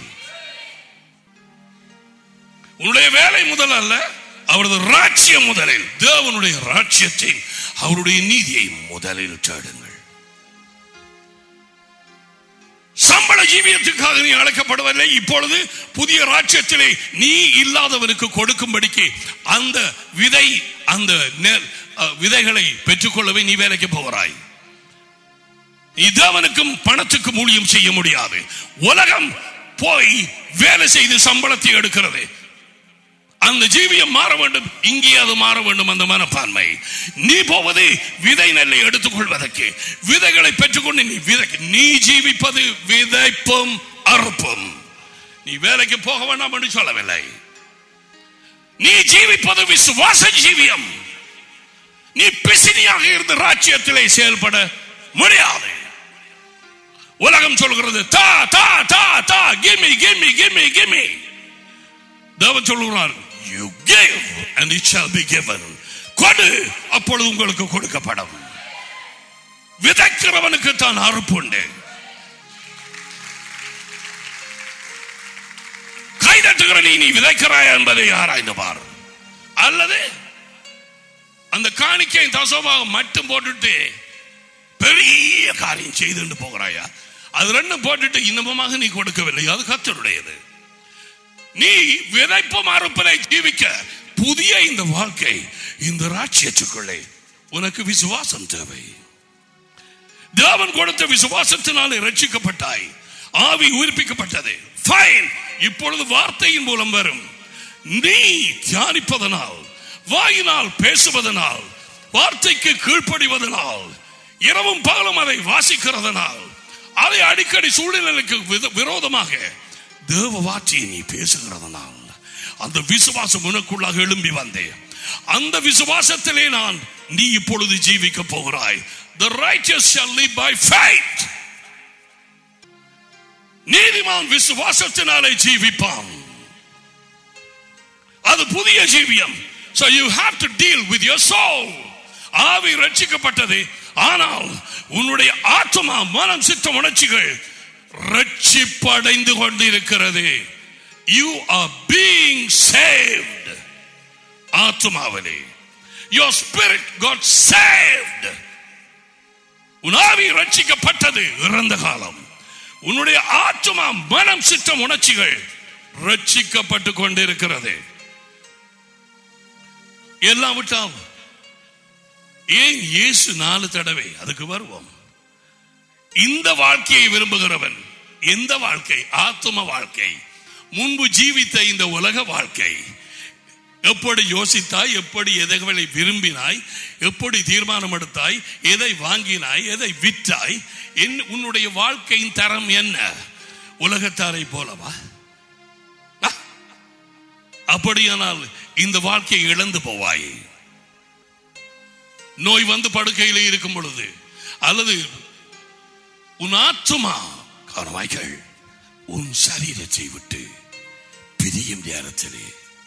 உன்னுடைய வேலை முதல் அல்ல அவரது ராட்சியம் முதலில் தேவனுடைய ராட்சியத்தை அவருடைய நீதியை முதலில் தேடுங்கள் சம்பள ஜீவியத்துக்காக நீ அழைக்கப்படவில்லை இப்பொழுது புதிய ராட்சியத்திலே நீ இல்லாதவனுக்கு கொடுக்கும்படிக்கு அந்த விதை அந்த நெல் அஹ், விதைகளை பெற்றுக்கொள்ளவே நீ வேலைக்கு போகிறாய் நீ தேவனுக்கும் பணத்துக்கும் ஊழியம் செய்ய முடியாது உலகம் போய் வேலை செய்து சம்பளத்தை எடுக்கிறது அந்த ஜீவியம் மாற வேண்டும் இங்கே அது மாற வேண்டும் அந்த மனப்பான்மை நீ போவது விதை நெல்லை எடுத்துக்கொள்வதற்கு விதைகளை பெற்றுக்கொண்டு நீ விதை நீ ஜீவிப்பது விதைப்பும் அறுப்பும் நீ வேலைக்கு போக வேண்டாம் என்று சொல்லவில்லை நீ ஜீவிப்பது விசுவாச ஜீவியம் நீ பிசினியாக இருந்து ராஜ்யத்திலே செயல்பட முடியாது உலகம் சொல்கிறது தா தா தா தா கிமி கிமி கிமி கிமி தேவன் சொல்லுகிறார் you give and it shall be given கொடு அப்பொழுது உங்களுக்கு கொடுக்கப்படும் விதைக்கிறவனுக்கு தான் அறுப்பு உண்டு கைதட்டுகிற நீ நீ விதைக்கிறாய் என்பதை ஆராய்ந்து பார் அல்லது அந்த காணிக்கை தசமாக மட்டும் போட்டுட்டு பெரிய காரியம் செய்துட்டு போகிறாயா அது ரெண்டும் போட்டுட்டு இன்னமுமாக நீ கொடுக்கவில்லை அது கத்தருடையது நீ விதைப்பு மறுப்பதை ஜீவிக்க புதிய இந்த வாழ்க்கை இந்த ராட்சியத்துக்குள்ளே உனக்கு விசுவாசம் தேவை தேவன் கொடுத்த விசுவாசத்தினாலே ரட்சிக்கப்பட்டாய் ஆவி உயிர்ப்பிக்கப்பட்டது ஃபைன் இப்பொழுது வார்த்தையின் மூலம் வரும் நீ தியானிப்பதனால் வாயினால் பேசுவதனால் வார்த்தைக்கு கீழ்ப்படிவதனால் இரவும் பகலும் அதை வாசிக்கிறதனால் அதை அடிக்கடி சூழ்நிலைக்கு வித- விரோதமாக தேவ வார்த்தையை நீ பேசுகிறதனால் அந்த விசுவாசம் உனக்குள்ளாக எழும்பி வந்தேன் அந்த விசுவாசத்திலே நான் நீ இப்பொழுது ஜீவிக்க போகிறாய் the righteous shall live by faith நீதிமான் விசுவாசத்தினாலே ஜீவிப்பான் அது புதிய ஜீவியம் so you have to deal with your soul ஆவி ரட்சிக்கப்பட்டது ஆனால் உன்னுடைய ஆத்மா மனம் சித்த உணர்ச்சிகள் ரட்சிப்படைந்து கொண்டிருக்கிறது you are being saved ஆத்மாவிலே your spirit got saved உன் ஆவி ரட்சிக்கப்பட்டது இறந்த காலம் உன்னுடைய ஆத்மா மனம் சித்தம் உணர்ச்சிகள் ரட்சிக்கப்பட்டு கொண்டிருக்கிறது எல்லாம் விட்டால் ஏன் இயேசு நாலு தடவை அதுக்கு வருவோம் இந்த வாழ்க்கையை விரும்புகிறவன் எந்த வாழ்க்கை ஆத்தும வாழ்க்கை முன்பு ஜீவித்த இந்த உலக வாழ்க்கை எப்படி யோசித்தாய் எப்படி எதைகளை விரும்பினாய் எப்படி தீர்மானம் எடுத்தாய் எதை வாங்கினாய் எதை விற்றாய் என் உன்னுடைய வாழ்க்கையின் தரம் என்ன உலகத்தாரை போலவா ஆ? அப்படியானால் இந்த வாழ்க்கையை இழந்து போவாய் நோய் வந்து படுக்கையிலே இருக்கும் பொழுது அல்லது உன் ஆத்துமா கவனமாய்கள் உன் சரீரத்தை விட்டு பிரியும் நேரத்திலே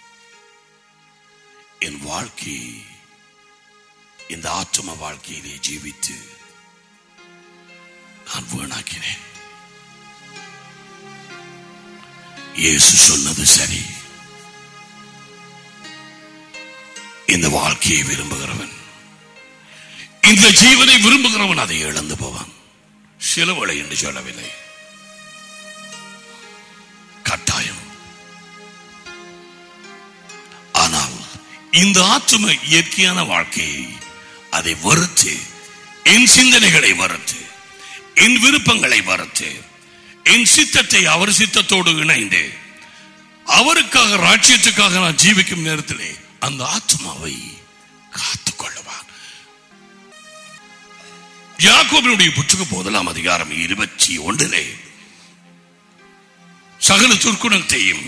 என் வாழ்க்கை இந்த ஆத்தும வாழ்க்கையிலே ஜீவித்து நான் வீணாக்கினேன் இயேசு சொன்னது சரி இந்த வாழ்க்கையை விரும்புகிறவன் இந்த ஜீவனை விரும்புகிறவன் அதை இழந்து போவான் சிலவளை என்று சொல்லவில்லை கட்டாயம் ஆனால் இந்த ஆத்தும இயற்கையான வாழ்க்கையை அதை வறுத்து என் சிந்தனைகளை வறுத்து என் விருப்பங்களை வறுத்து என் சித்தத்தை அவர் சித்தத்தோடு இணைந்து அவருக்காக ராஜ்யத்துக்காக நான் ஜீவிக்கும் நேரத்திலே அந்த ஆத்மாவை காத்துக் கொள்ளுவான் யாக்கோபினுடைய புத்தகம் முதலாம் அதிகாரம் இருபத்தி ஒன்றிலே சகல துர்க்குணத்தையும்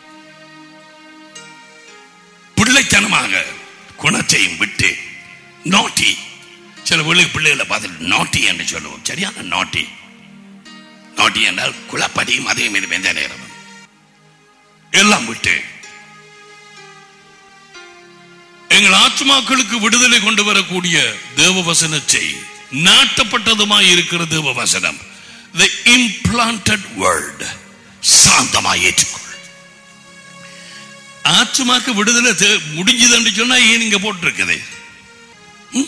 பிள்ளைத்தனமாக குணத்தையும் விட்டு நாட்டி சில பிள்ளை பிள்ளைகளை பார்த்துட்டு நாட்டி என்று சொல்லுவோம் சரியான நாட்டி நாட்டி என்றால் குளப்பதியும் அதையும் இது எந்த நேரம் எல்லாம் விட்டு எங்கள் ஆத்மாக்களுக்கு விடுதலை கொண்டு வரக்கூடிய தேவ வசனத்தை நாட்டப்பட்டதுமாய் இருக்கிற தேவ வசனம் the implanted word சாந்தமாய் ஏற்றுக்கொள் ஆத்மாக்கு விடுதலை தே- முடிஞ்சதுன்னு சொன்னா ஏன் இங்க போட்டிருக்குது ம்?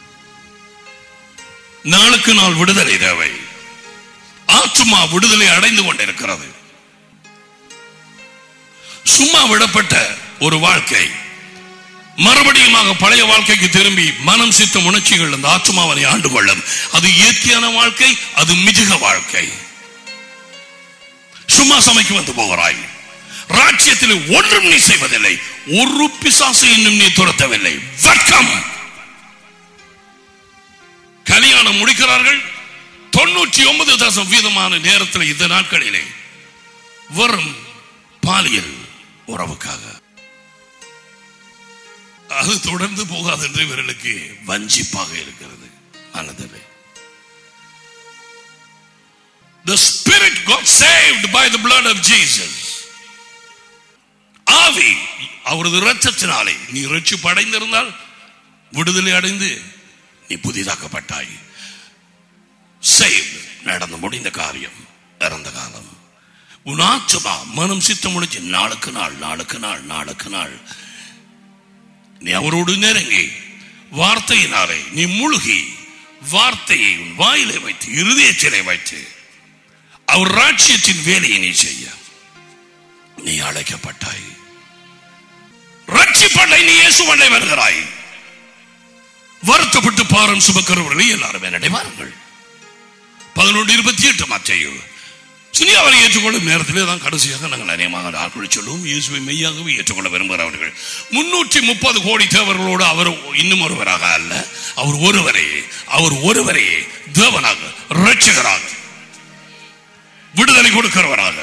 நாளுக்கு நாள் விடுதலை தேவை ஆத்மா விடுதலை அடைந்து கொண்டிருக்கிறது சும்மா விடப்பட்ட ஒரு வாழ்க்கை மறுபடியுமாக பழைய வாழ்க்கைக்கு திரும்பி மனம் சித்த உணர்ச்சிகள் அந்த ஆத்மாவனை ஆண்டு கொள்ளும் அது இயற்கையான வாழ்க்கை அது மிருக வாழ்க்கை சும்மா சமைக்கு வந்து போகிறாய் ராஜ்யத்தில் ஒன்றும் நீ செய்வதில்லை ஒரு பிசாசு இன்னும் நீ துரத்தவில்லை வர்க்கம் கல்யாணம் முடிக்கிறார்கள் தொண்ணூற்றி ஒன்பது தசம் வீதமான நேரத்தில் இந்த நாட்களிலே வரும் பாலியல் உறவுக்காக அது தொடர்ந்து போகாது என்று இவர்களுக்கு வஞ்சிப்பாக இருக்கிறது மனதில் The spirit got saved by the blood of Jesus. ஆவி அவரது இரத்தத்தினாலே நீ ரட்சிப்பு அடைந்திருந்தால் விடுதலை அடைந்து நீ புதிதாக்கப்பட்டாய் saved நடந்து முடிந்த காரியம் இறந்த காலம் உன் ஆத்மா மனம் சித்தம் முடிச்சு நாளுக்கு நாள் நாளுக்கு நாள் நாளுக்கு நாள் நீ அவரோடு நெருங்கி வார்த்தையினாலே நீ முழுகி வார்த்தையை உன் வாயிலை வைத்து இருதயத்திலே வைத்து அவர் ராட்சியத்தின் வேலையை நீ செய்ய நீ அழைக்கப்பட்டாய் ரட்சிப்படை நீ இயேசுவண்டை வருகிறாய் வருத்தப்பட்டு பாரம் சுமக்கிறவர்களை எல்லாரும் என்னடை வாருங்கள் பதினொன்று இருபத்தி எட்டு மச்சையோ சினி அவரை ஏற்றுக்கொள்ளும் நேரத்திலே தான் கடைசியாக நாங்கள் அநேகமாக ஆட்கள் சொல்லுவோம் இயேசுவை மெய்யாகவே ஏற்றுக்கொள்ள விரும்புகிறவர்கள் முன்னூற்றி முப்பது கோடி தேவர்களோடு அவர் இன்னும் ஒருவராக அல்ல அவர் ஒருவரே அவர் ஒருவரே தேவனாக ரட்சகராக விடுதலை கொடுக்கிறவராக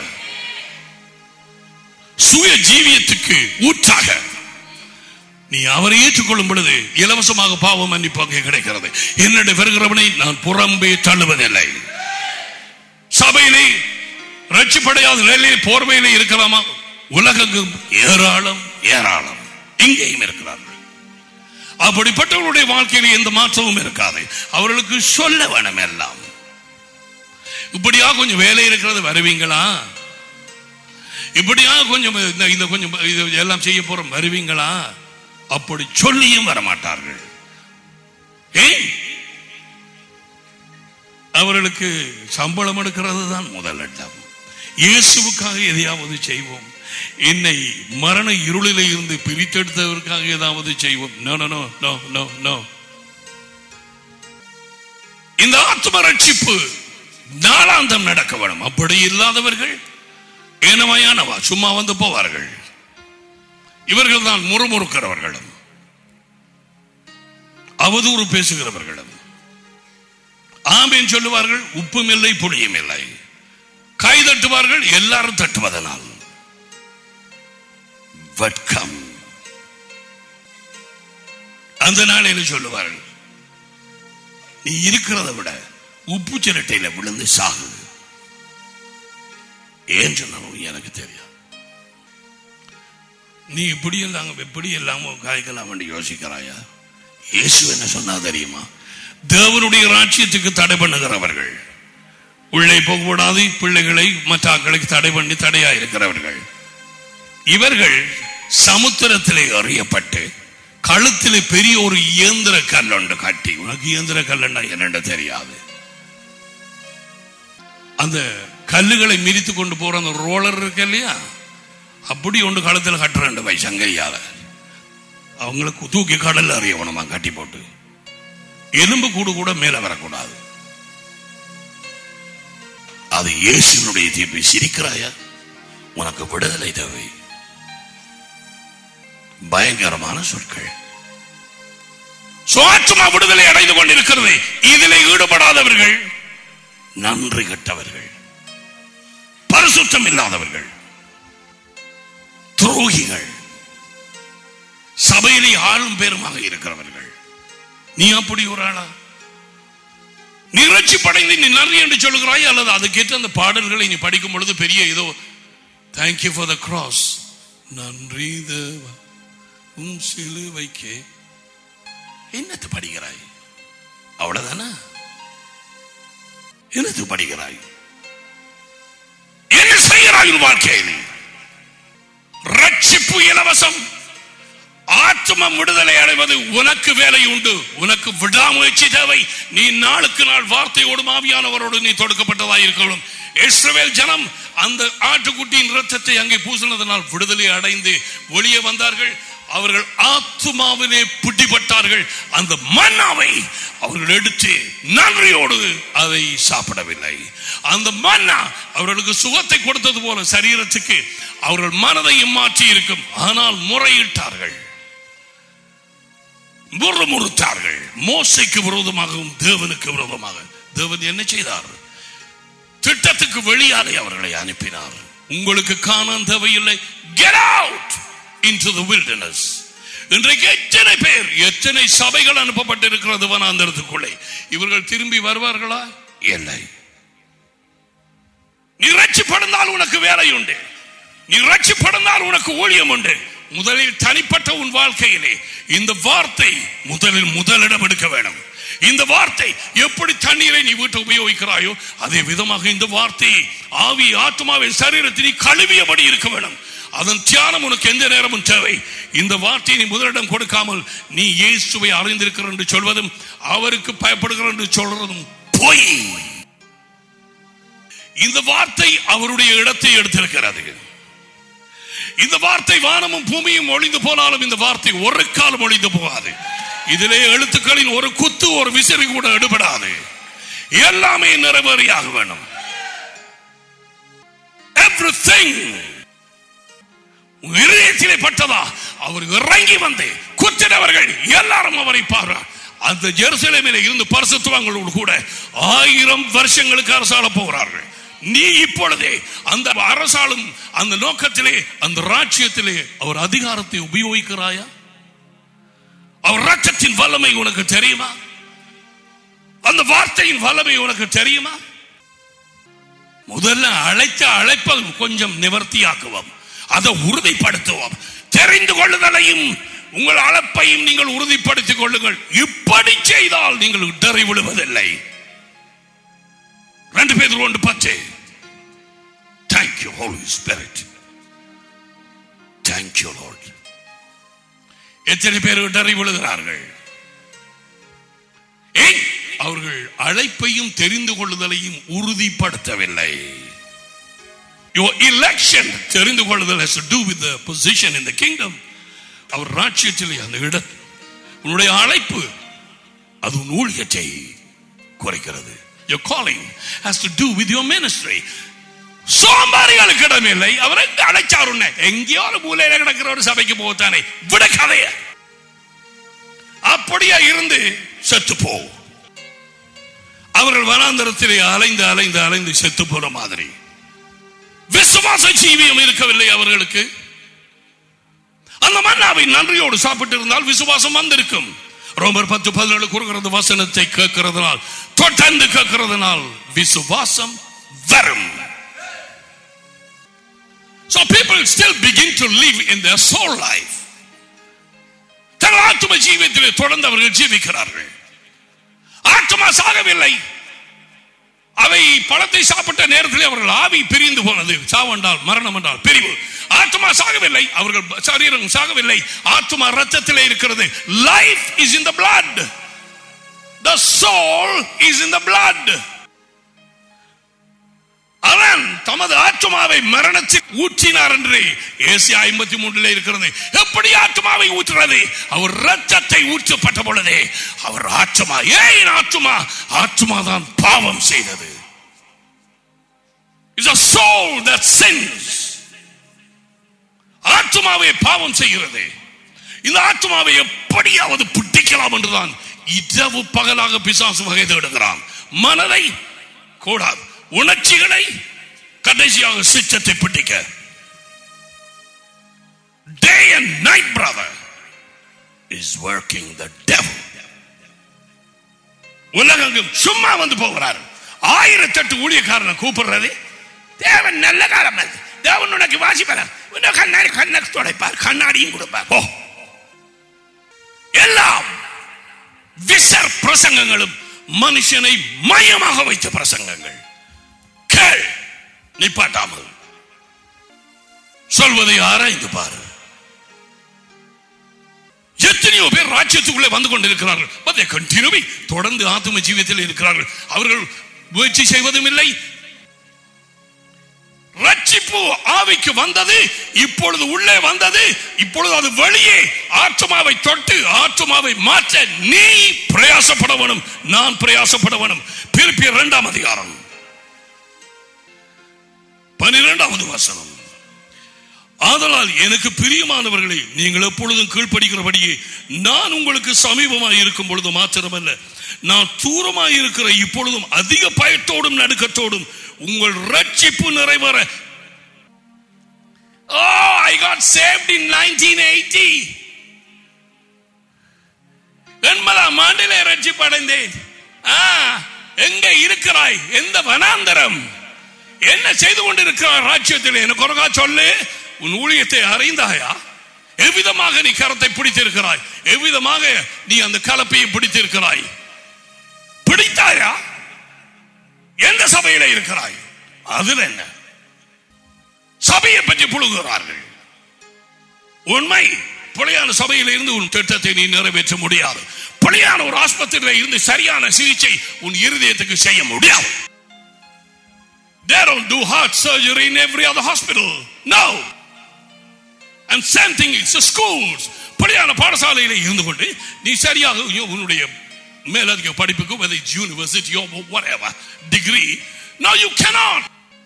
சுய ஜீவியத்துக்கு ஊற்றாக நீ அவரை ஏற்றுக்கொள்ளும் பொழுது இலவசமாக பாவம் மன்னிப்பாக கிடைக்கிறது என்னுடைய வருகிறவனை நான் புறம்பே தள்ளுவதில்லை சபையிலே ரட்சிப்படையாத நிலையிலே போர்வையிலே இருக்கலாமா உலகெங்கும் ஏராளம் ஏராளம் இங்கேயும் இருக்கிறார்கள் அப்படிப்பட்டவர்களுடைய வாழ்க்கையில் எந்த மாற்றமும் இருக்காது அவர்களுக்கு சொல்ல வேணும் எல்லாம் இப்படியா கொஞ்சம் வேலை இருக்கிறது வருவீங்களா இப்படியா கொஞ்சம் இந்த- இந்த கொஞ்சம் இது எல்லாம் செய்ய போறோம் வருவீங்களா அப்படி சொல்லியும் வரமாட்டார்கள் ஏன் அவர்களுக்கு சம்பளம் எடுக்கிறது தான் முதல் இடம் இயேசுவுக்காக எதையாவது செய்வோம் என்னை மரண இருளிலே இருந்து பிரித்தெடுத்ததற்காக ஏதாவது செய்வோம் no no no no no no இந்த ஆத்ம ரட்சிப்பு நாளாந்தம் நடக்க வேணும் அப்படி இல்லாதவர்கள் ஏனமையானவா சும்மா வந்து போவார்கள் இவர்கள் தான் முறுமுறுக்கிறவர்களும் அவதூறு பேசுகிறவர்களும் ஆமேன் சொல்லுவார்கள் உப்பும் இல்லை புளியும் இல்லை கை தட்டுவார்கள் எல்லாரும் தட்டுவதனால் வெட்கம் அந்த நாளில் சொல்லுவார்கள் நீ இருக்கிறத விட உப்பு சிரட்டையில விழுந்து சாகு ஏன் சொன்னாலும் எனக்கு தெரியாது நீ இப்படி எல்லாம் எப்படி எல்லாம் காய்க்கலாம் என்று யோசிக்கிறாயா இயேசு என்ன சொன்னா தெரியுமா தேவனுடைய ராஜ்யத்துக்கு தடை பண்ணுகிறவர்கள் உள்ளே போகக்கூடாது பிள்ளைகளை மற்ற ஆட்களுக்கு தடை பண்ணி தடையா இருக்கிறவர்கள் இவர்கள் சமுத்திரத்திலே அறியப்பட்டு கழுத்திலே பெரிய ஒரு இயந்திர கல் ஒன்று கட்டி உனக்கு இயந்திர கல்லுன்னா என்னென்று தெரியாது அந்த கல்லுகளை மிதித்து கொண்டு போற அந்த ரோலர் இருக்கு இல்லையா அப்படி ஒன்று கழுத்தில் கட்டுறேன் வை சங்கையால அவங்களுக்கு தூக்கி கடல்ல அறியவனமா கட்டி போட்டு எலும்பு கூடு கூட மேல வரக்கூடாது அது இயேசுனுடைய தீர்ப்பை சிரிக்கிறாயா உனக்கு விடுதலை தேவை பயங்கரமான சொற்கள் சுவாட்சமா விடுதலை அடைந்து கொண்டிருக்கிறது இதில் ஈடுபடாதவர்கள் நன்றி கெட்டவர்கள் பரிசுத்தம் இல்லாதவர்கள் துரோகிகள் சபையிலே ஆளும் பேருமாக இருக்கிறவர்கள் நீ அப்படி ஒரு ஆளா நிகழ்ச்சி படைந்து நீ நன்றி என்று சொல்லுகிறாய் அல்லது அதுக்கேற்ற அந்த பாடல்களை நீ படிக்கும் பொழுது பெரிய ஏதோ தேங்க்யூ ஃபார் த கிராஸ் நன்றி தேவா உம் சிலுவைக்கே என்னத்து படிக்கிறாய் அவ்வளவுதானா என்னத்து படிக்கிறாய் என்ன செய்கிறாய் உன் வாழ்க்கையில் ரட்சிப்பு இலவசம் ஆத்ம விடுதலை அடைவது உனக்கு வேலை உண்டு உனக்கு விடாமுயற்சி தேவை நீ நாளுக்கு நாள் வார்த்தையோடு ஆவியானவரோடு நீ தொடுக்கப்பட்டதாக இருக்கணும் இஸ்ரவேல் ஜனம் அந்த ஆட்டுக்குட்டியின் ரத்தத்தை அங்கே பூசினதனால் விடுதலை அடைந்து வெளியே வந்தார்கள் அவர்கள் ஆத்துமாவிலே பிடிபட்டார்கள் அந்த மன்னாவை அவர்கள் எடுத்து நன்றியோடு அதை சாப்பிடவில்லை அந்த மன்னா அவர்களுக்கு சுகத்தை கொடுத்தது போல சரீரத்துக்கு அவர்கள் மனதையும் மாற்றி இருக்கும் ஆனால் முறையிட்டார்கள் முறுமுறுத்தார்கள் மோசைக்கு விரோதமாகவும் தேவனுக்கு விரோதமாக தேவன் என்ன செய்தார் திட்டத்துக்கு வெளியாலே அவர்களை அனுப்பினார் உங்களுக்கு காணான் தேவையில்லை get out into the wilderness இன்றைக்கு எத்தனை பேர் எத்தனை சபைகள் அனுப்பப்பட்டிருக்கிறது வனாந்தரத்துக்குள்ளே இவர்கள் திரும்பி வருவார்களா இல்லை நீ ரட்சிப்படுந்தால் உனக்கு வேலை உண்டு நீ ரட்சிப்படுந்தால் உனக்கு ஊழியம் உண்டு முதலில் தனிப்பட்ட உன் வாழ்க்கையிலே இந்த வார்த்தை முதலில் முதலிடம் எடுக்க வேணும் இந்த வார்த்தை எப்படி தண்ணீரை நீ வீட்டை உபயோகிக்கிறாயோ அதே விதமாக இந்த வார்த்தை ஆவி ஆத்மாவின் சரீரத்தை நீ கழுவியபடி இருக்க வேணும் அதன் தியானம் உனக்கு எந்த நேரமும் தேவை இந்த வார்த்தையை நீ முதலிடம் கொடுக்காமல் நீ இயேசுவை அறிந்திருக்கிற என்று சொல்வதும் அவருக்கு பயப்படுகிற என்று சொல்றதும் பொய் இந்த வார்த்தை அவருடைய இடத்தை எடுத்திருக்கிறது இந்த வார்த்தை வானமும் பூமியும் ஒளிந்து போனாலும் இந்த வார்த்தை ஒரு காலம் ஒளிந்து போகாது இதிலே எழுத்துக்களின் ஒரு குத்து ஒரு விசிறி கூட எடுபடாது எல்லாமே நிறைவேறியாக வேணும் everything இதயத்திலே பட்டதா அவர் இறங்கி வந்து குத்தினவர்கள் எல்லாரும் அவரை பாரு அந்த ஜெருசலேமில் இருந்து பரிசுத்துவங்களோடு கூட ஆயிரம் வருஷங்களுக்கு அரசாள போகிறார்கள் நீ இப்பொழுதே அந்த அரசாளும் அந்த நோக்கத்திலே அந்த ராஜ்யத்திலே அவர் அதிகாரத்தை உபயோகிக்கிறாயா அவர் ரத்தத்தின் வல்லமை உனக்கு தெரியுமா அந்த வார்த்தையின் வல்லமை உனக்கு தெரியுமா முதல்ல அழைத்த அழைப்பை கொஞ்சம் நிவர்த்தியாக்குவோம் அதை உறுதிப்படுத்துவோம் தெரிந்து கொள்ளுதலையும் உங்கள் அழைப்பையும் நீங்கள் உறுதிப்படுத்திக் கொள்ளுங்கள் இப்படி செய்தால் நீங்கள் இடறி விழுவதில்லை ரெண்டு பேர் ஒன்று பச்சை thank you holy spirit thank you lord எத்தனை பேர் இடறி விழுகிறார்கள் ஏன் அவர்கள் அழைப்பையும் தெரிந்து கொள்ளுதலையும் உறுதிப்படுத்தவில்லை Your election தெரிந்து கொள்ளுதல் has to do with the position in the kingdom அவர் ராஜ்யத்திலே அந்த இட உன்னுடைய அழைப்பு அது உன் ஊழியத்தை குறைக்கிறது your calling has to do with your ministry சோம்பாரிகளுக்கு இடமில்லை அவர் எங்க அழைச்சார் உன்னை எங்கேயோ ஒரு மூலையில கிடக்கிற ஒரு சபைக்கு போகத்தானே விட கதைய அப்படியே இருந்து செத்து போ அவர்கள் வனாந்தரத்திலே அலைந்து அலைந்து அலைந்து செத்து போன மாதிரி விசுவாச ஜீவியம் இருக்கவில்லை அவர்களுக்கு அந்த மன்னாவை நன்றியோடு சாப்பிட்டு இருந்தால் விசுவாசம் வந்திருக்கும் ரோமர் பத்து பதினேழு கூறுகிறது வசனத்தை கேட்கிறதுனால் தொடர்ந்து கேட்கிறதுனால் விசுவாசம் வரும் So people still begin to live in their soul life. தங்கள் ஆத்தும ஜீவியத்திலே தொடர்ந்து அவர்கள் ஜீவிக்கிறார்கள் ஆத்துமா சாகவில்லை அவை பழத்தை சாப்பிட்ட நேரத்தில் அவர்கள் ஆவி பிரிந்து போனது சாவென்றால் மரணம் என்றால் பிரிவு ஆத்மா சாகவில்லை அவர்கள் சரீரம் சாகவில்லை ஆத்மா ரத்தத்திலே இருக்கிறது life is in the blood the soul is in the blood அவன் தமது ஆத்மாவை மரணத்தில் ஊற்றினார் என்று ஏசியா ஐம்பத்தி மூன்றுல இருக்கிறது எப்படி ஆத்மாவை ஊற்றுறது அவர் ரத்தத்தை ஊற்றப்பட்ட பொழுதே அவர் ஆத்மா ஏன் ஆத்மா ஆத்மா தான் பாவம் செய்தது is a soul that sins ஆத்மாவை பாவம் செய்கிறது இந்த ஆத்மாவை எப்படியாவது பிடிக்கலாம் என்றுதான் இரவு பகலாக பிசாசு வகை தேடுகிறான் மனதை கூடாது உணர்ச்சிகளை கடைசியாக சிச்சத்தை பிடிக்க day and night brother is working the devil உலகெங்கும் சும்மா வந்து போகிறார் ஆயிரத்தெட்டு ஊழியக்காரனை கூப்பிடுறது தேவன் நல்ல காலம் அது தேவன் உனக்கு வாசிப்பார் உன்னை கண்ணாடி கண்ணை துடைப்பார் கண்ணாடியும் கொடுப்பார் ஓ எல்லாம் விசர் பிரசங்கங்களும் மனுஷனை மையமாக வைத்த பிரசங்கங்கள் கேள் நிப்பாட்டாமல் சொல்வதை ஆராய்ந்து பாரு எத்தனையோ பேர் ராஜ்யத்துக்குள்ளே வந்து கொண்டிருக்கிறார்கள் but they continue தொடர்ந்து ஆத்தும ஜீவியத்தில் இருக்கிறார்கள் அவர்கள் முயற்சி செய்வதும் இல்லை ரட்சிப்பு ஆவிக்கு வந்தது இப்பொழுது உள்ளே வந்தது இப்பொழுது அது வெளியே ஆத்மாவை தொட்டு ஆத்மாவை மாற்ற நீ பிரயாசப்பட வேணும் நான் பிரயாசப்பட வேணும் பிரிப்பிய இரண்டாம் அதிகாரம் பனிரெண்டாவது வசனம் ஆதலால் எனக்கு பிரியமானவர்களே நீங்கள் எப்பொழுதும் கீழ்ப்படுகிறபடியே நான் உங்களுக்கு சமீபமாய் இருக்கும் பொழுது மாத்திரமல்ல நான் தூரமாய் இருக்கிற இப்பொழுதும் அதிக பயத்தோடும் நடுக்கத்தோடும் உங்கள் ரட்சிப்பு நிறைவேற Oh, I got saved in 1980. எண்பதாம் ஆண்டிலே ரட்சிப்படைந்தேன் ஆ, எங்க இருக்கிறாய் எந்த வனாந்தரம் என்ன செய்து கொண்டிருக்கிறார் ராஜ்யத்தில் எனக்கு ஒருகா சொல்லு உன் ஊழியத்தை அறிந்தாயா எவ்விதமாக நீ கரத்தை பிடித்திருக்கிறாய் எவ்விதமாக நீ அந்த கலப்பையை பிடித்திருக்கிறாய் பிடித்தாயா எந்த சபையில இருக்கிறாய் அதுல என்ன சபையை பற்றி புழுகிறார்கள் உண்மை பிழையான சபையில இருந்து உன் திட்டத்தை நீ நிறைவேற்ற முடியாது பிழையான ஒரு ஆஸ்பத்திரியில இருந்து சரியான சிகிச்சை உன் இருதயத்துக்கு செய்ய முடியாது They don't do heart surgery in every other hospital. No. and same thing is the schools பழையான பாடசாலையில இருந்து கொண்டு நீ சரியாக உன்னுடைய மேலதிக படிப்புக்கு whether it's university or whatever degree now you cannot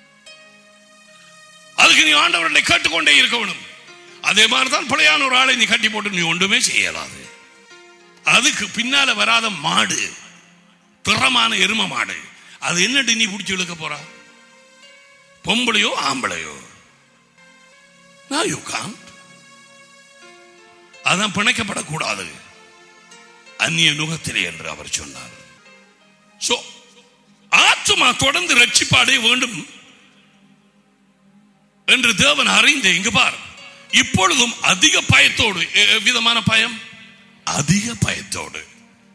அதுக்கு நீ ஆண்டவர்களை கேட்டுக்கொண்டே இருக்க வேணும் அதே மாதிரி தான் பழையான ஒரு ஆளை நீ கட்டி போட்டு நீ ஒன்றுமே செய்யலாது அதுக்கு பின்னால வராத மாடு திறமான எரும மாடு அது என்னட்டு நீ பிடிச்சி இழுக்க போறா பொம்பளையோ ஆம்பளையோ Now you can't. அதான் பிணைக்கப்படக்கூடாது அந்நிய நுகத்திலே என்று அவர் சொன்னார் So, ஆத்துமா தொடர்ந்து ரட்சிப்பாடே வேண்டும் என்று தேவன் அறிந்து இங்க பார் இப்பொழுதும் அதிக பயத்தோடு எ- எவ்விதமான பயம் அதிக பயத்தோடு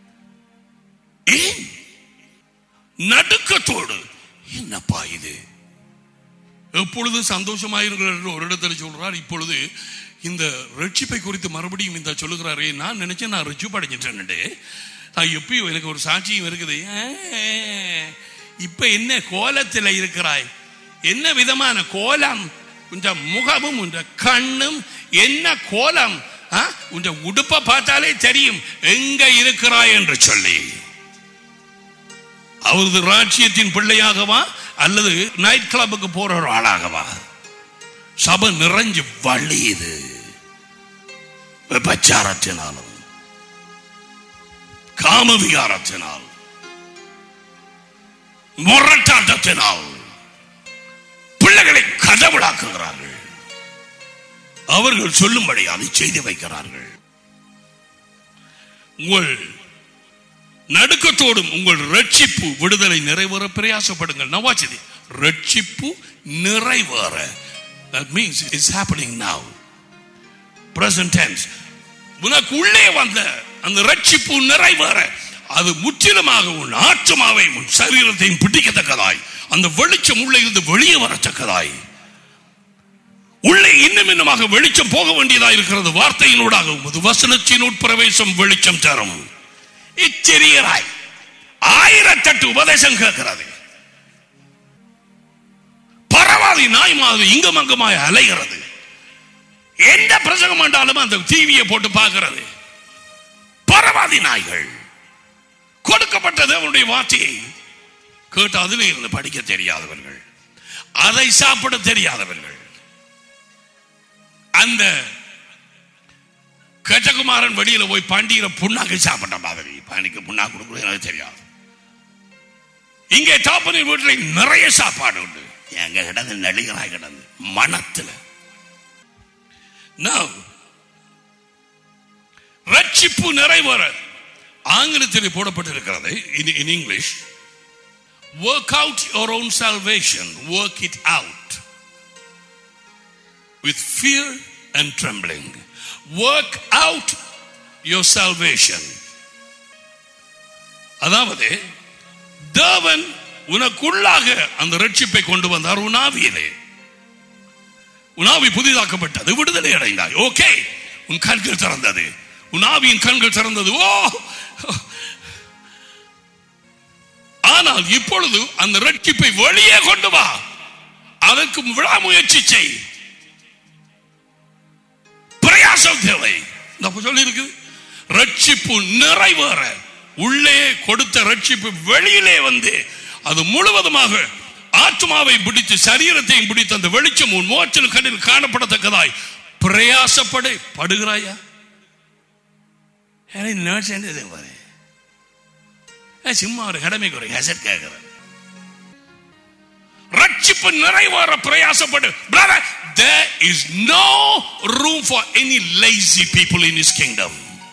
ஏன் நடுக்கத்தோடு என்னப்பா இது எப்பொழுதும் சந்தோஷமாயிருங்கள் என்று ஒரு இடத்துல சொல்றார் இப்பொழுது இந்த ரட்சிப்பை குறித்து மறுபடியும் இந்த சொல்லுகிறாரே நான் நினைச்சேன் நான் ரட்சிப்பு அடைஞ்சிட்டேன்னு நான் எப்பயும் எனக்கு ஒரு சாட்சியும் இருக்குது ஏன், இப்ப என்ன கோலத்தில் இருக்கிறாய் என்ன விதமான கோலம் உன்ற முகமும் உன்ற கண்ணும் என்ன கோலம் ஆ? உன்ற உடுப்பை பார்த்தாலே தெரியும் எங்க இருக்கிறாய் என்று சொல்லி அவரது ராஜ்யத்தின் பிள்ளையாகவா அல்லது நைட் கிளப்புக்கு போற ஒரு ஆளாகவா சபை நிறைஞ்சு வழியுது விபச்சாரத்தினாலும் காமவிகாரத்தினால் முரட்டாட்டத்தினால் பிள்ளைகளை கதவிடாக்குகிறார்கள் அவர்கள் சொல்லும்படி அதை செய்து வைக்கிறார்கள் உங்கள் நடுக்கத்தோடும் உங்கள் ரட்சிப்பு விடுதலை நிறைவேற பிரயாசப்படுங்கள் நான் வாட்சது ரட்சிப்பு நிறைவேற that means it's happening now present tense உனக்கு உள்ளே வந்த அந்த ரட்சிப்பு நிறைவேற அது முற்றிலுமாக உன் ஆத்மாவை உன் சரீரத்தையும் பிடிக்கத்தக்கதாய் அந்த வெளிச்சம் உள்ளே இருந்து வெளியே வரத்தக்கதாய் உள்ளே இன்னும் இன்னுமாக வெளிச்சம் போக வேண்டியதா இருக்கிறது வார்த்தையினூடாக உமது வசனத்தின் உட்பிரவேசம் வெளிச்சம் தரும் இச்செறியராய் ஆயிரத்தெட்டு உபதேசம் கேட்கிறது பரவாதி நாய் மாதிரி இங்கும் அங்குமாய் அலைகிறது எந்த பிரசங்கம் பண்ணாலும் அந்த டிவியை போட்டு பார்க்கிறது பரவாதி நாய்கள் கொடுக்கப்பட்ட தேவனுடைய வார்த்தையை கேட்டு அதில் இருந்து படிக்க தெரியாதவர்கள் அதை சாப்பிட தெரியாதவர்கள் அந்த கஜகுமாரன் வெளியில போய் பாண்டிகிற புண்ணாக்கு சாப்பிட்ட மாதிரி பாண்டிக்கு புண்ணாக்கு கொடுக்குறது எனக்கு தெரியாது இங்கே தாப்பனின் வீட்டில் நிறைய சாப்பாடு உண்டு எங்க கிடந்து நடிகராய் கிடந்து மனத்துல Now, ரட்சிப்பு நிறைவேற ஆங்கிலத்தில் போடப்பட்டிருக்கிறது in, in English work out your own salvation work it out with fear and trembling work out your salvation அதாவது தேவன் உனக்குள்ளாக அந்த ரட்சிப்பை கொண்டு வந்தார் உனாவியிலே உனாவி புதிதாக்கப்பட்டது விடுதலை அடைந்தாய் ஓகே உன் கண்கள் திறந்தது உனாவியின் கண்கள் திறந்தது ஓ ஆனால் இப்பொழுது அந்த ரட்சிப்பை வெளியே கொண்டு வா அதற்கு விடாமுயற்சி செய் பிரயாசம் தேவை சொல்லி இருக்கு ரட்சிப்பு நிறைவேற உள்ளே கொடுத்த ரட்சிப்பு வெளியிலே வந்து அது முழுவதுமாக ஆத்மாவை பிடித்து சரீரத்தையும் பிடித்து அந்த வெளிச்சம் உன் மோச்சல் கண்ணில் காணப்படத்தக்கதாய் பிரயாசப்படு படுகிறாயா எனக்கு நர்ஸ் என்னது பாரு நான் சும்மா ஒரு கடமைக்கு ஒரு ஹெசட் கேட்கிறேன் ரட்சிப்பு நிறைவேற பிரயாசப்படு brother there is no room for any lazy people in his kingdom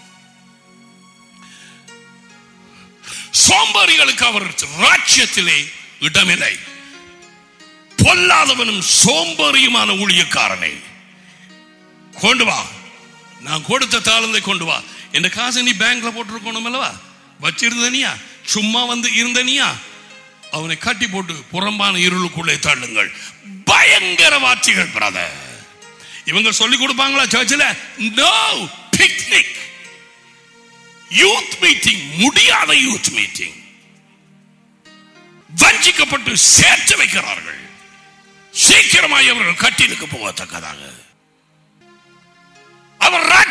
சோம்பேறிகளுக்கு அவர் ராஜ்யத்திலே இடமில்லை பொல்லாதவனும் சோம்பேறியுமான ஊழியக்காரனை கொண்டு வா நான் கொடுத்த தாளந்தை கொண்டு வா இந்த காசை நீ பேங்க்ல போட்டிருக்கணும் அல்லவா வச்சிருந்தனியா சும்மா வந்து இருந்தனியா அவனை கட்டி போட்டு புறம்பான இருளுக்குள்ளே தள்ளுங்கள் பயங்கர வார்த்தைகள் பிரதர் இவங்க சொல்லி கொடுப்பாங்களா சர்ச்சில் நோ பிக்னிக் யூத் மீட்டிங் முடியாத யூத் மீட்டிங் வஞ்சிக்கப்பட்டு சேர்த்து வைக்கிறார்கள் சீக்கிரமாய் அவர்கள் கட்டிலுக்கு போகத்தக்கதாக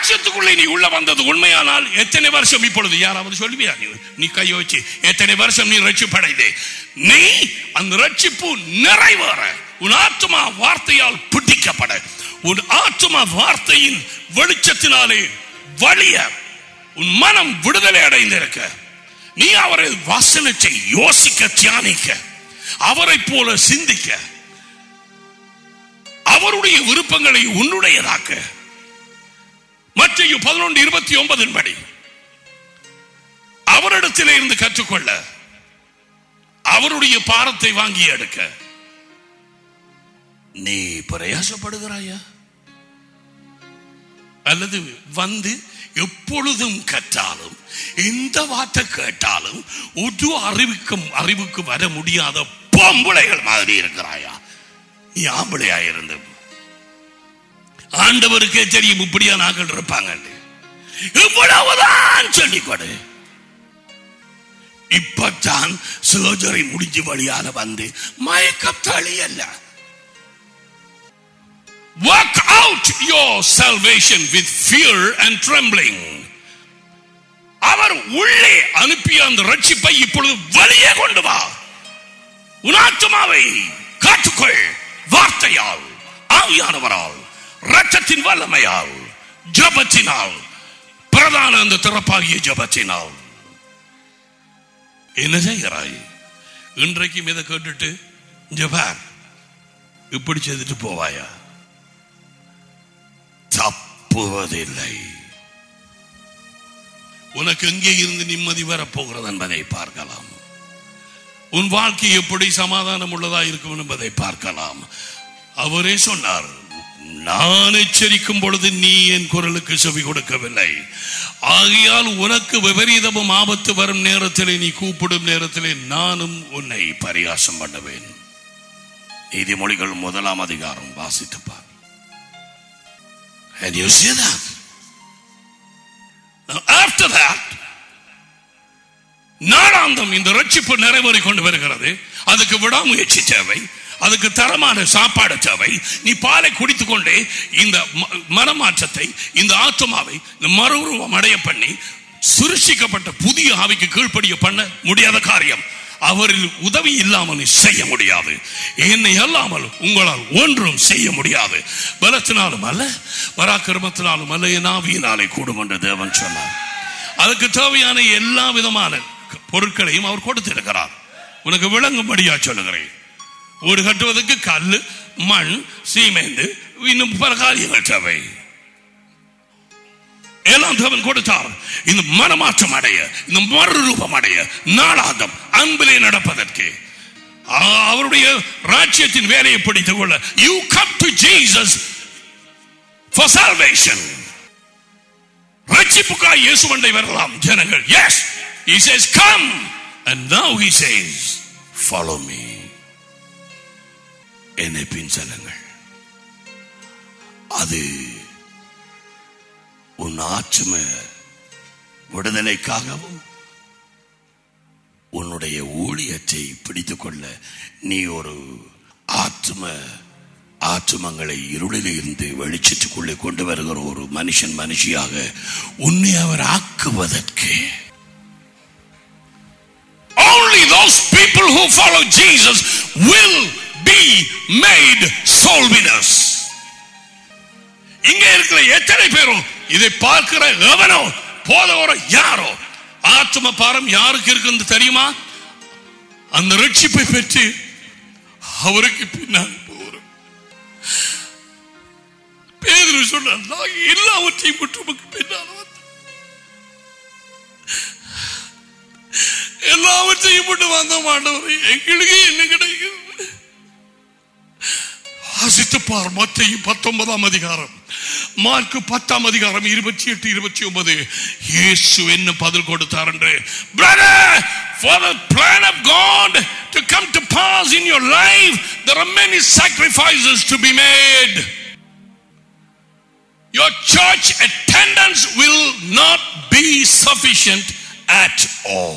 ராஜ்யத்துக்குள்ளே நீ உள்ள வந்தது உண்மையானால் எத்தனை வருஷம் இப்பொழுது யாராவது சொல்லுவியா நீ நீ கையை வச்சு எத்தனை வருஷம் நீ ரட்சிப்படைந்தே நீ அந்த ரட்சிப்பு நிறைவேற உன் ஆத்மா வார்த்தையால் பிடிக்கப்பட உன் ஆத்மா வார்த்தையின் வெளிச்சத்தினாலே வழிய உன் மனம் விடுதலை அடைந்திருக்க நீ அவரை வாசனத்தை யோசிக்க தியானிக்க அவரை போல சிந்திக்க அவருடைய விருப்பங்களை உன்னுடையதாக்க மற்ற பதினொன்று இருபத்தி ஒன்பதின் படி அவரிடத்திலே இருந்து கற்றுக்கொள்ள அவருடைய பாரத்தை வாங்கி எடுக்க நீ பிரயாசப்படுகிறாயா அல்லது வந்து எப்பொழுதும் கற்றாலும் எந்த வார்த்தை கேட்டாலும் ஒரு அறிவுக்கும் அறிவுக்கு வர முடியாத பொம்பளைகள் மாதிரி இருக்கிறாயா நீ ஆம்பளையா இருந்து ஆண்டவருக்கே தெரியும் இப்படியா நாங்கள் இருப்பாங்க இவ்வளவுதான் சொல்லிக் கொடு இப்பத்தான் சர்ஜரி முடிஞ்சு வழியால வந்து மயக்கம் தளியல்ல Work out your salvation with fear and trembling. அவர் உள்ளே அனுப்பிய அந்த ரட்சிப்பை இப்பொழுது வெளியே கொண்டு வா உன் ஆத்மாவை காத்துக்கொள் வார்த்தையால் ஆவியானவரால் ரத்தத்தின் வல்லமையால் ஜபத்தினால் பிரதான அந்த திறப்பாகிய ஜபத்தினால் என்ன செய்கிறாய் இன்றைக்கும் இதை கேட்டுட்டு ஜபார் இப்படி செய்துட்டு போவாயா தப்புவதில்லை உனக்கு எங்கே இருந்து நிம்மதி வரப்போகிறது என்பதை பார்க்கலாம் உன் வாழ்க்கை எப்படி சமாதானம் உள்ளதா இருக்கும் என்பதை பார்க்கலாம் அவரே சொன்னார் நான் எச்சரிக்கும் பொழுது நீ என் குரலுக்கு செவி கொடுக்கவில்லை ஆகையால் உனக்கு விபரீதமும் ஆபத்து வரும் நேரத்திலே நீ கூப்பிடும் நேரத்திலே நானும் உன்னை பரிகாசம் பண்ணுவேன் நீதிமொழிகள் முதலாம் அதிகாரம் வாசித்து பார் And you see that. Now, after that, நாளாந்தம் இந்த ரட்சிப்பு நிறைவேறி கொண்டு வருகிறது அதுக்கு விடாமுயற்சி தேவை அதுக்கு தரமான சாப்பாடு தேவை நீ பாலை குடித்துக் கொண்டே இந்த ம- மனமாற்றத்தை இந்த ஆத்மாவை இந்த மறுரூபம் அடைய பண்ணி சுருஷிக்கப்பட்ட புதிய ஆவிக்கு கீழ்ப்படிய பண்ண முடியாத காரியம் அவரில் உதவி இல்லாமல் நீ செய்ய முடியாது என்னை அல்லாமல் உங்களால் ஒன்றும் செய்ய முடியாது பலத்தினாலும் அல்ல பராக்கிரமத்தினாலும் அல்ல என் ஆவியினாலே கூடும் என்று தேவன் சொன்னார் அதுக்கு தேவையான எல்லா விதமான பொருட்களையும் அவர் கொடுத்திருக்கிறார் உனக்கு விளங்கும்படியா சொல்லுகிறேன் வீடு கட்டுவதற்கு கல் மண் சீமேந்து இன்னும் பல காரியங்கள் தேவை எல்லாம் தேவன் கொடுத்தார் இந்த மனமாற்றம் அடைய இந்த மறுரூபம் அடைய நாளாந்தம் அன்பிலே நடப்பதற்கு ஆ- அவருடைய ராஜ்யத்தின் வேலையை பிடித்துக் கொள்ள you come to Jesus for salvation ரட்சிப்புக்காய் இயேசுவண்டை வரலாம் ஜனங்கள் yes he says come and now he says follow me என்னை பின் செல்லுங்கள் அது உன் ஆற்றும விடுதலைக்காகவும் உன்னுடைய ஊழியத்தை பிடித்துக் கொள்ள நீ ஒரு ஆத்ம ஆத்துமங்களை இருளில் இருந்து வெளிச்சத்துக்குள்ளே கொண்டு வருகிற ஒரு மனுஷன் மனுஷியாக உன்னை அவர் ஆக்குவதற்கு Only those people who follow Jesus will be made soul winners. இங்க இருக்கிற எத்தனை பேரும் இதை பார்க்கிற எவனோ போதவரோ யாரோ ஆத்ம பாரம் யாருக்கு இருக்குன்னு தெரியுமா அந்த ரட்சிப்பை பெற்று அவருக்கு பின்னால் போகிறோம் பேதுரு சொன்னார் நான் எல்லாவற்றையும் முற்றுமுக்கு பின்னால் வந்தேன் எல்லாவற்றையும் விட்டு வந்த மாட்டவர் எங்களுக்கு என்ன கிடைக்குது வாசித்து பார் மத்தையும் பத்தொன்பதாம் அதிகாரம் மார்க்கு பத்தாம் அதிகாரம் இருபத்தி எட்டு இருபத்தி ஒன்பது இயேசு என்ன பதில் கொடுத்தார் என்று brother for the plan of God to come to pass in your life there are many sacrifices to be made your church attendance will not be sufficient at all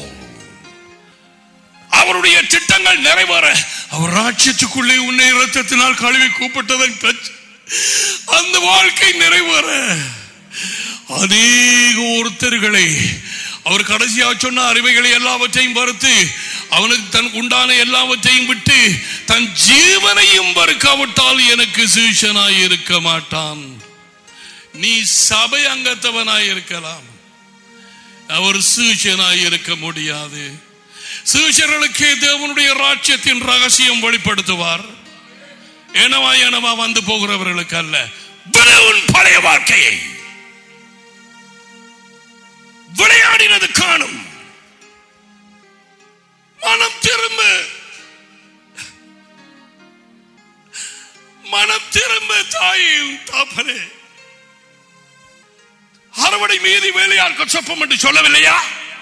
அவருடைய திட்டங்கள் நிறைவேற அவர் ராட்சியத்துக்குள்ளே உன்னை இரத்தத்தினால் கழுவி கூப்பிட்டதன் கட்சி அந்த வாழ்க்கை நிறைவேற அநேக ஒருத்தர்களை அவர் கடைசியா சொன்ன அறிவைகளை எல்லாவற்றையும் மறுத்து அவனுக்கு தன் உண்டான எல்லாவற்றையும் விட்டு தன் ஜீவனையும் மறுக்காவிட்டால் எனக்கு சீஷனாய் இருக்க மாட்டான் நீ சபை அங்கத்தவனாய் இருக்கலாம் அவர் சீஷனாய் இருக்க முடியாது சீஷர்களுக்கே தேவனுடைய ராஜ்யத்தின் ரகசியம் வெளிப்படுத்துவார் எனவா எனவா வந்து போகிறவர்களுக்கு அல்ல விடு உன் பழைய வாழ்க்கையை விளையாடினது காணும் மனம் திரும்ப மனம் திரும்ப தாயும் தாப்பனே அறுவடை மீதி வேலையாட்கள் சொப்பம் என்று சொல்லவில்லையா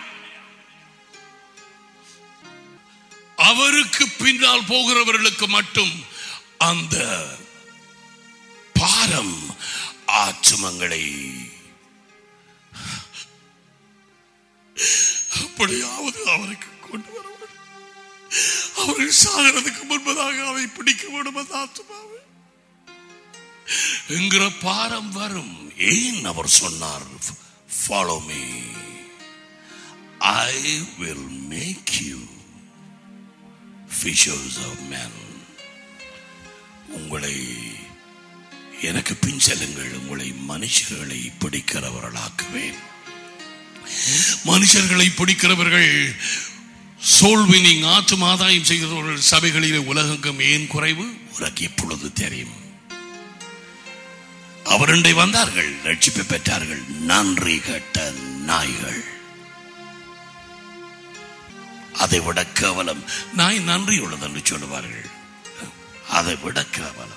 அவருக்கு பின்னால் போகிறவர்களுக்கு மட்டும் அந்த பாரம் ஆச்சுமங்களை அப்படியாவது அவருக்கு கொண்டு வர வேண்டும் அவர்கள் சாகிறதுக்கு முன்பதாக அதை பிடிக்க வேண்டும் அந்த ஆத்மாவை என்கிற பாரம் வரும் ஏன் அவர் சொன்னார் follow me I will make you fishers of man உங்களை எனக்கு பின் செல்லுங்கள் உங்களை மனுஷர்களை பிடிக்கிறவர்களாக்குவேன் மனுஷர்களை பிடிக்கிறவர்கள் சோல்வினிங் ஆற்றும் ஆதாயம் செய்கிறவர்கள் சபைகளிலே உலகங்கம் ஏன் குறைவு உனக்கு இப்பொழுது தெரியும் அவரண்டை வந்தார்கள் ரட்சிப்பு பெற்றார்கள் நன்றி கட்ட நாய்கள் அதை விட கேவலம் நாய் நன்றி உள்ளது என்று சொல்லுவார்கள் அதை விட கேவலம்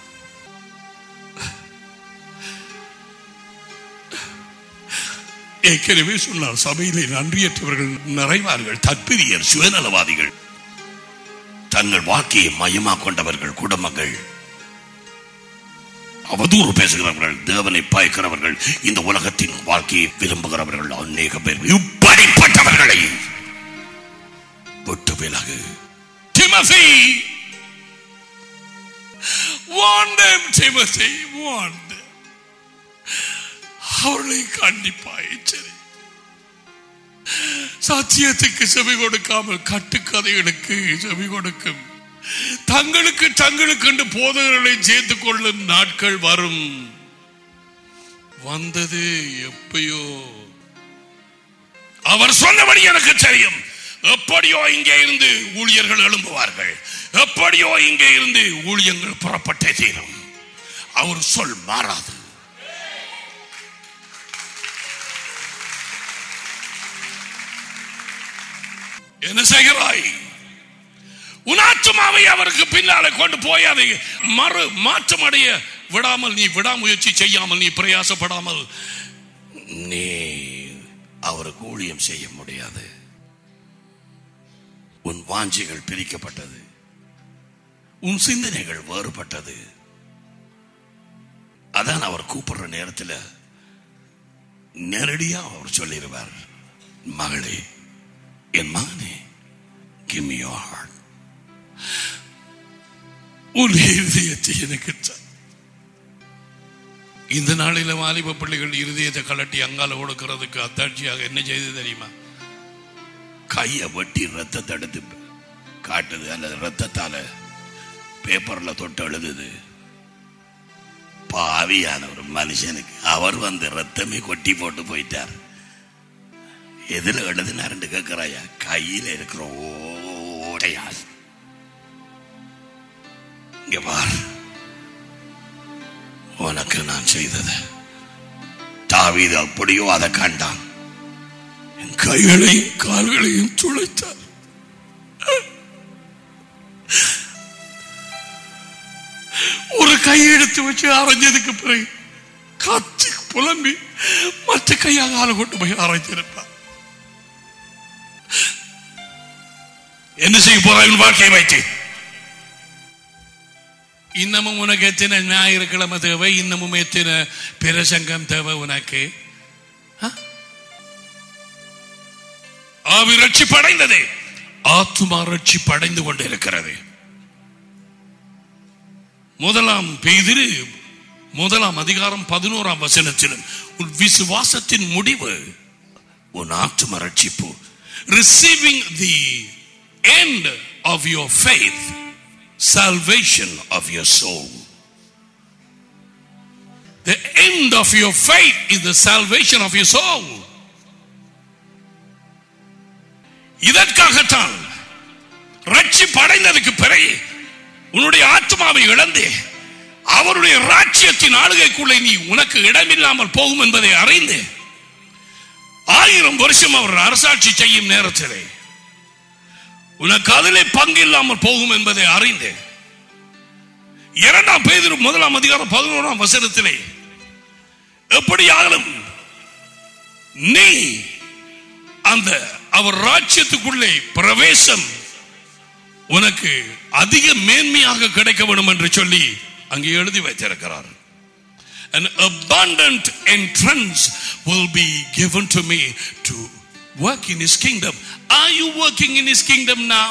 ஏற்கனவே சொன்னார் சபையிலே நன்றியற்றவர்கள் நிறைவார்கள் தற்பிரியர் சுயநலவாதிகள் தங்கள் வாழ்க்கையை மையமா கொண்டவர்கள் குடும்பங்கள் அவதூறு பேசுகிறவர்கள் தேவனை பாய்க்கிறவர்கள் இந்த உலகத்தின் வாழ்க்கையை விரும்புகிறவர்கள் அநேக பேர் இப்படிப்பட்டவர்களை விட்டு விலகு Timothy warn them Timothy warn them அவர்களை கண்டிப்பாய் எச்சரி சத்தியத்துக்கு செவி கொடுக்காமல் கட்டுக்கதைகளுக்கு செவி கொடுக்கும் தங்களுக்கு தங்களுக்கு என்று போதகர்களை சேர்த்து கொள்ளும் நாட்கள் வரும் வந்தது எப்பயோ அவர் சொன்னபடி எனக்கு தெரியும் எப்படியோ இங்கே இருந்து ஊழியர்கள் எழும்புவார்கள் எப்படியோ இங்கே இருந்து ஊழியங்கள் புறப்பட்டே தீரும் அவர் சொல் மாறாது என்ன செய்கிறாய் உனாத்துமாவை அவருக்கு பின்னாலே கொண்டு போய் அதை மறு மாற்றம் அடைய விடாமல் நீ விடாமுயற்சி செய்யாமல் நீ பிரயாசப்படாமல் நீ அவருக்கு ஊழியம் செய்ய முடியாது உன் வாஞ்சிகள் பிரிக்கப்பட்டது உன் சிந்தனைகள் வேறுபட்டது அதான் அவர் கூப்பிடுற நேரத்தில் நேரடியா அவர் சொல்லிடுவார் மகளே என் மகனே கிவ் மீ யோர் ஹார்ட் உன் இருதயத்தை எனக்கு தா. இந்த நாளில வாலிப பிள்ளைகள் இருதயத்தை கலட்டி அங்கால கொடுக்கிறதுக்கு அத்தாட்சியாக என்ன செய்து தெரியுமா கையை வெட்டி ரத்தத்தை எடுத்து காட்டுது அல்லது ரத்தத்தால பேப்பர்ல தொட்டு எழுதுது பாவியான ஒரு மனுஷனுக்கு அவர் வந்து ரத்தமே கொட்டி போட்டு போயிட்டார் எதுல எழுதினாருன்னு கேட்கிறாயா கையில இருக்கிற ஓடையால் இங்க பார் உனக்கு நான் செய்தது தாவீது அப்படியோ அதை கண்டான் என் கைகளையும் கால்களையும் துளைத்தார் ஒரு கை எடுத்து வச்சு அரைஞ்சதுக்கு பிறகு கத்தி புலம்பி மற்ற கையாக ஆளை கொண்டு போய் அரைஞ்சிருப்பார் என்ன செய்ய போறாய் வாழ்க்கையை வைத்து இன்னமும் உனக்கு எத்தனை ஞாயிற்றுக்கிழமை தேவை இன்னமும் எத்தனை பிரசங்கம் தேவை உனக்கு ஆ? ஆவி ரட்சிப்படைந்தது ஆத்துமா ரட்சிப்படைந்து கொண்டு இருக்கிறது முதலாம் பேதிரு முதலாம் அதிகாரம் பதினோராம் வசனத்திலும் உன் விசுவாசத்தின் முடிவு உன் ஆத்தும ரட்சிப்பு receiving the end of your faith salvation of your soul. The end of your faith is the salvation of your soul. இதற்காகத்தான் ரட்சிப்பு அடைந்ததுக்கு பிறகு உன்னுடைய ஆத்மாவை இழந்து அவருடைய ராஜ்யத்தின் ஆளுகைக்குள்ளே நீ உனக்கு இடமில்லாமல் போகும் என்பதை அறிந்து ஆயிரம் வருஷம் அவர் அரசாட்சி செய்யும் நேரத்திலே உனக்கு அதிலே பங்கு இல்லாமல் போகும் என்பதை அறிந்து இரண்டாம் பேதிரு முதலாம் அதிகாரம் பதினோராம் வசனத்திலே எப்படியாகலும் நீ அந்த அவர் ராஜ்யத்துக்குள்ளே பிரவேசம் உனக்கு அதிக மேன்மையாக கிடைக்க வேண்டும் என்று சொல்லி அங்கே எழுதி வைத்திருக்கிறார் An abundant entrance will be given to me to work in his kingdom. Are you working in his kingdom now?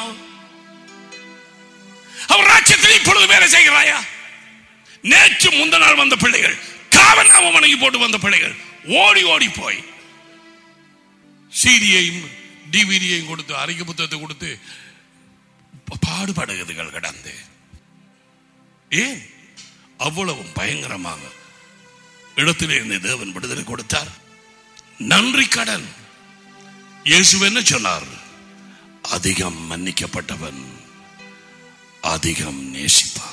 அவர் ராஜ்யத்தில் இப்பொழுது வேலை செய்கிறாயா நேற்று முந்த நாள் வந்த பிள்ளைகள் காவல் நாம வணங்கி போட்டு வந்த பிள்ளைகள் ஓடி ஓடி போய் சீடியையும் டிவிடியையும் கொடுத்து அறிக்கை புத்தகத்தை கொடுத்து பாடுபடுகிறதுகள் கடந்து ஏன் அவ்வளவும் பயங்கரமாக இடத்திலே இருந்து தேவன் விடுதலை கொடுத்தார் நன்றி கடன் இயேசு என்ன சொன்னார் அதிகம் மன்னிக்கப்பட்டவன் அதிகம் நேசிப்பான்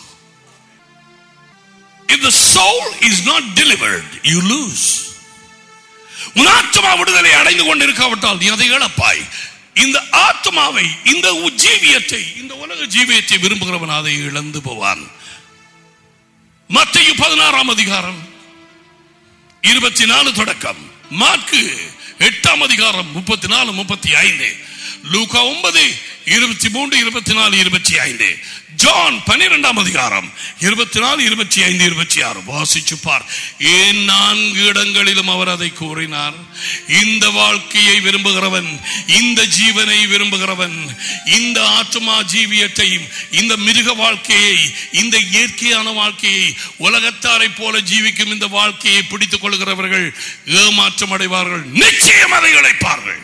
If the soul is not delivered, you lose. உன் ஆத்மா விடுதலை அடைந்து கொண்டிருக்காவிட்டால் நீ அதை இழப்பாய் இந்த ஆத்மாவை இந்த ஜீவியத்தை இந்த உலக ஜீவியத்தை விரும்புகிறவன் அதை இழந்து போவான் மத்திய பதினாறாம் அதிகாரம் இருபத்தி நாலு தொடக்கம் மார்க்கு எட்டாம் அதிகாரம் முப்பத்தி நாலு முப்பத்தி ஐந்து லூகா ஒன்பது இருபத்தி மூன்று இருபத்தி நாலு இருபத்தி ஐந்து ஜான் பன்னிரெண்டாம் அதிகாரம் இருபத்தி நாலு இருபத்தி ஐந்து இருபத்தி ஆறு வாசிச்சு பார் ஏன் நான்கு இடங்களிலும் அவர் அதை கூறினார் இந்த வாழ்க்கையை விரும்புகிறவன் இந்த ஜீவனை விரும்புகிறவன் இந்த ஆத்மா ஜீவியத்தையும் இந்த மிருக வாழ்க்கையை இந்த இயற்கையான வாழ்க்கையை உலகத்தாரை போல ஜீவிக்கும் இந்த வாழ்க்கையை பிடித்துக் கொள்கிறவர்கள் ஏமாற்றம் அடைவார்கள் நிச்சயம் அதை இழைப்பார்கள்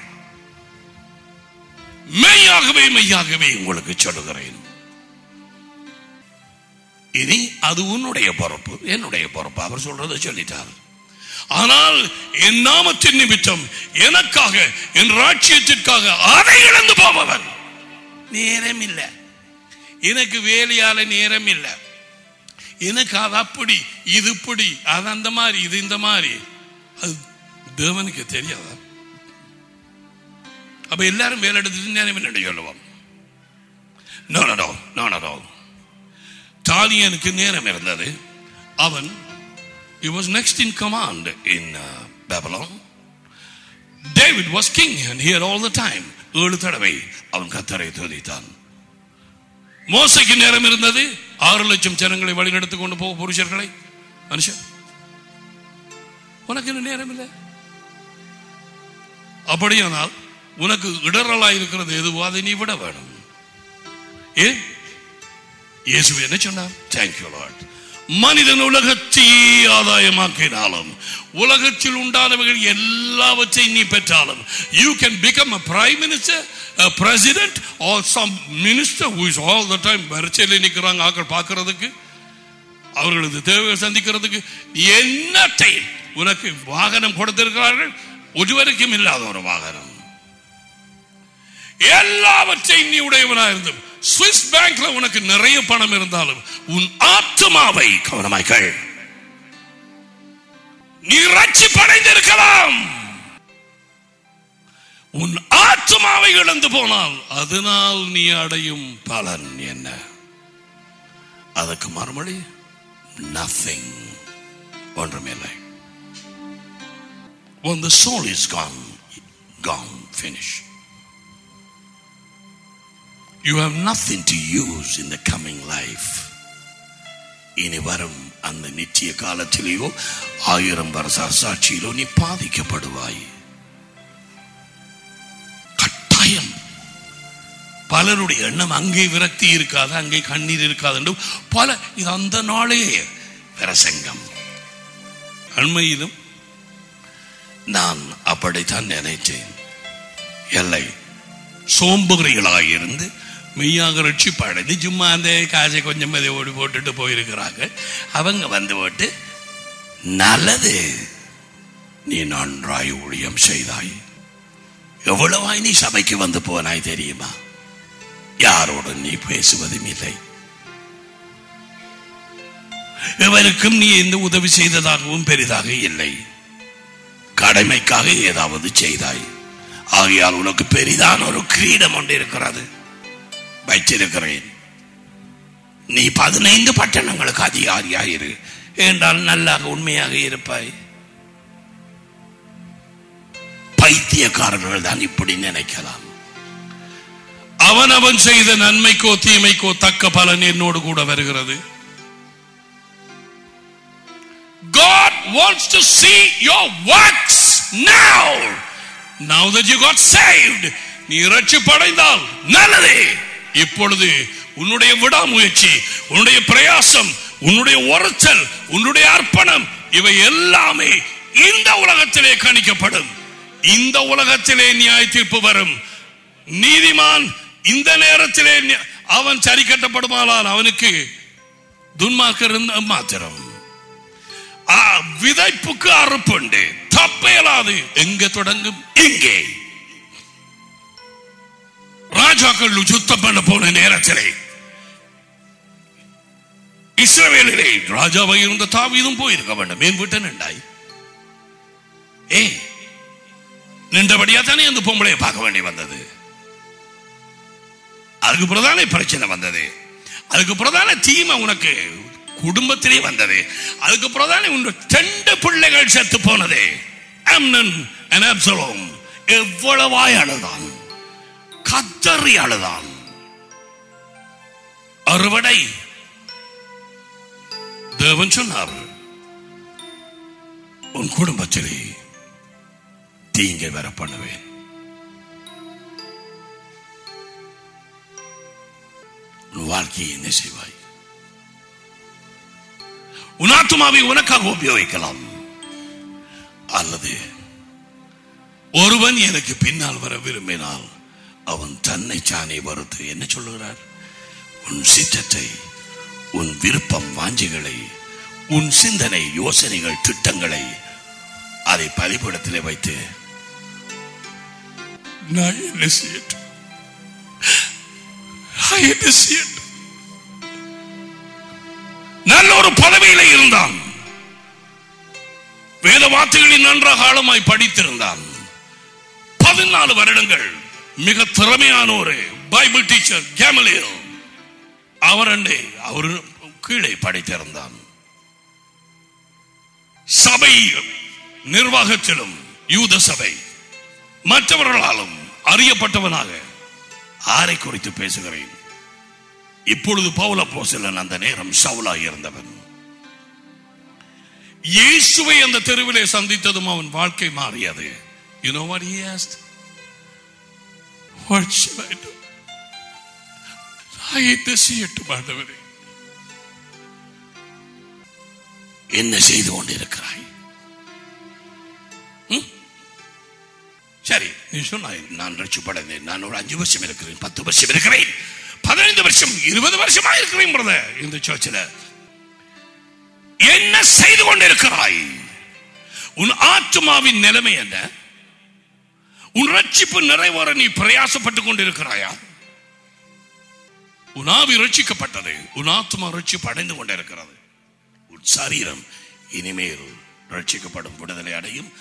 மெய்யாகவே மெய்யாகவே உங்களுக்கு சொல்லுகிறேன் இனி அது உன்னுடைய பொறுப்பு என்னுடைய பொறுப்பு அவர் சொல்றதை சொல்லிட்டார் ஆனால் என் நாமத்தின் நிமித்தம் எனக்காக என் ராட்சியத்திற்காக அதை இழந்து போபவன் நேரம் இல்லை எனக்கு வேலையால நேரம் இல்லை எனக்கு அது அப்படி இது இப்படி அது அந்த மாதிரி இது இந்த மாதிரி அது தேவனுக்கு தெரியாதா அப்ப எல்லாரும் வேலை எடுத்துட்டு நேரம் என்ன சொல்லுவோம் நோ நோ நோ நோ தாலியனுக்கு நேரம் இருந்தது அவன் he was next in command in uh, Babylon David was king and he had all the time ஏழு தடவை அவன் கத்தரை துதித்தான் மோசைக்கு நேரம் இருந்தது ஆறு லட்சம் ஜனங்களை வழிநடத்தி கொண்டு போக புருஷர்களை மனுஷன் உனக்கு என்ன நேரம் இல்லை அப்படியானால் உனக்கு இடரலா இருக்கிறது எதுவோ அதை நீ விட வேணும் ஏன் இயேசு என்ன சொன்னார் தேங்க்யூ லார்ட் மனிதன் உலகத்தையே ஆதாயமாக்கினாலும் உலகத்தில் உண்டானவர்கள் எல்லாவற்றையும் நீ பெற்றாலும் you can become a prime minister president or some minister who is all the time வரிசையில் நிற்கிறாங்க ஆக்கள் பார்க்கறதுக்கு அவர்களது தேவையை சந்திக்கிறதுக்கு என்னத்தை உனக்கு வாகனம் கொடுத்திருக்கிறார்கள் ஒருவருக்கும் இல்லாத ஒரு வாகனம் எல்லாவற்றையும் நீ உடையவனா இருந்தும் சுவிஸ் பேங்க்ல உனக்கு நிறைய பணம் இருந்தாலும் உன் ஆத்மாவை கவனமாய்கள் நீ ரட்சி படைந்திருக்கலாம் உன் ஆத்மாவை இழந்து போனால் அதனால் நீ அடையும் பலன் என்ன அதுக்கு மறுமொழி நத்திங் ஒன்றுமில்லை when the soul is gone gone finish you have nothing to use in the coming life இனி வரும் அந்த நித்திய காலத்திலேயோ ஆயிரம் வருஷ சாட்சியிலோ நீ பாதிக்கப்படுவாய் கட்டாயம் பலருடைய எண்ணம் அங்கே விரக்தி இருக்காது அங்கே கண்ணீர் இருக்காது என்று பல இது அந்த நாளே பிரசங்கம் அண்மையிலும் நான் அப்படித்தான் நினைத்தேன் இல்லை சோம்புகிறீர்களாக இருந்து மெய்யாக ரட்சிப்பு அடைந்து சும்மா அந்த காசை கொஞ்சம் அதை ஓடி போட்டுட்டு போயிருக்கிறாங்க அவங்க வந்து போட்டு நல்லது நீ நன்றாய் ஊழியம் செய்தாய் எவ்வளவாய் நீ சபைக்கு வந்து போனாய் தெரியுமா யாரோடு நீ பேசுவதும் இல்லை எவருக்கும் நீ எந்த உதவி செய்ததாகவும் பெரிதாக இல்லை கடமைக்காக ஏதாவது செய்தாய் ஆகையால் உனக்கு பெரிதான ஒரு கிரீடம் ஒன்று இருக்கிறது வைத்திருக்கிறேன் நீ பதினைந்து பட்டணங்களுக்கு அதிகாரியாயிரு என்றால் நல்லாக உண்மையாக இருப்பாய் பைத்தியக்காரர்கள் தான் இப்படி நினைக்கலாம் அவன் அவன் செய்த நன்மைக்கோ தீமைக்கோ தக்க பலன் என்னோடு கூட வருகிறது God wants to see your works now. Now that you got saved. நீ ரட்சிப்படைந்தால் நல்லதே இப்பொழுது உன்னுடைய விடாமுயற்சி உன்னுடைய பிரயாசம் உன்னுடைய உரைச்சல் உன்னுடைய அர்ப்பணம் இவை எல்லாமே இந்த உலகத்திலே கணிக்கப்படும் இந்த உலகத்திலே நியாய தீர்ப்பு வரும் நீதிமான் இந்த நேரத்திலே நி- அவன் சரி கட்டப்படுமானால் அவனுக்கு துன்மார்க்கர் இருந்த மாத்திரம் ஆ, விதைப்புக்கு அறுப்புண்டு தப்பையலாது எங்க தொடங்கும் இங்கே ராஜாக்கள் சுத்தம் பண்ண போன நேரத்திலே இஸ்ரவேலிலே ராஜாவை இருந்த தாவீதும் போயிருக்க வேண்டும் என் விட்டு நின்றாய் ஏ நின்றபடியா தானே அந்த பொம்பளையை பார்க்க வேண்டி வந்தது அதுக்கு பிரதான பிரச்சனை வந்தது அதுக்கு பிரதான தீமை உனக்கு குடும்பத்திலே வந்தது அதுக்கு பிரதான உன் ரெண்டு பிள்ளைகள் செத்து போனது அம்னன் and அப்சலோம் எவ்வளவாய் அழுதான் கத்தறி அழுதான் அறுவடை தேவன் சொன்னார் உன் குடும்பத்திலே தீங்கை வர பண்ணுவேன் உன் வாழ்க்கையை என்ன செய்வாய் உன் ஆத்மாவை உனக்காக உபயோகிக்கலாம் அல்லது ஒருவன் எனக்கு பின்னால் வர விரும்பினால் அவன் தன்னை சானே வறுத்து என்ன சொல்லுகிறார் உன் சித்தத்தை உன் விருப்பம் வாஞ்சிகளை உன் சிந்தனை யோசனைகள் திட்டங்களை அதை பலிபடத்திலே வைத்து நான் என்ன செய்யட்டும் நான் என்ன செய்யட்டும் நல்ல ஒரு பதவியில இருந்தான் வேத வார்த்தைகளில் நன்றாக ஆழமாய் படித்திருந்தான் பதினாலு வருடங்கள் மிக திறமையான ஒரு பைபிள் டீச்சர் கேமலியல் அவர் அண்டே அவர் கீழே படித்திருந்தான் சபை நிர்வாகத்திலும் யூத சபை மற்றவர்களாலும் அறியப்பட்டவனாக ஆரை குறித்து பேசுகிறேன் இப்பொழுது பவுல போசலன் அந்த நேரம் சவுலா இருந்தவன் இயேசுவை அந்த தெருவிலே சந்தித்ததும் அவன் வாழ்க்கை மாறியது You know what he asked? What shall I do? நான் என்ன செய்யட்டும் ஆண்டவரே என்ன செய்து கொண்டிருக்கிறாய் ம்? சரி நீ சொன்னாய் நான் ரட்சிப்படைந்தேன் நான் ஒரு அஞ்சு வருஷம் இருக்கிறேன் பத்து வருஷம் இருக்கிறேன் பதினைந்து வருஷம் இருபது வருஷமா இருக்கிறேன் brother, இந்த சர்ச்சில் என்ன செய்து கொண்டிருக்கிறாய் உன் ஆத்மாவின் நிலைமை என்ன உன் ரட்சிப்பு நிறைவேற நீ பிரயாசப்பட்டுக் கொண்டிருக்கிறாயா உன் ஆவி ரட்சிக்கப்பட்டது உன் ஆத்மா ரட்சிப்பு அடைந்து கொண்டிருக்கிறது உன் சரீரம் இனிமேல் ரட்சிக்கப்படும் விடுதலை அடையும்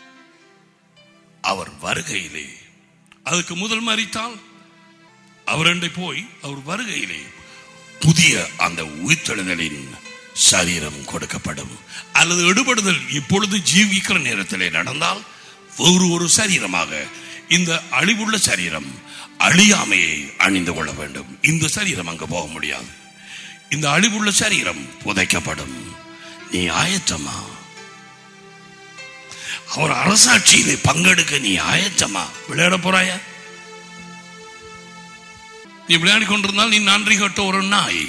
அவர் வருகையிலே அதுக்கு முதல் மறித்தால் அவரண்டை போய் அவர் வருகையிலே புதிய அந்த உயிர்த்தெழுதலின் சரீரம் கொடுக்கப்படும் அல்லது எடுபடுதல் இப்பொழுது ஜீவிக்கிற நேரத்திலே நடந்தால் வேறு ஒரு சரீரமாக இந்த அழிவுள்ள சரீரம் அழியாமையை அணிந்து கொள்ள வேண்டும் இந்த சரீரம் அங்கு போக முடியாது இந்த அழிவுள்ள சரீரம் புதைக்கப்படும் நீ ஆயத்தமா அவர் அரசாட்சியிலே பங்கெடுக்க நீ ஆயத்தமா விளையாட போறாயா நீ விளையாடி கொண்டிருந்தால் நீ நன்றி கட்ட ஒரு நாய்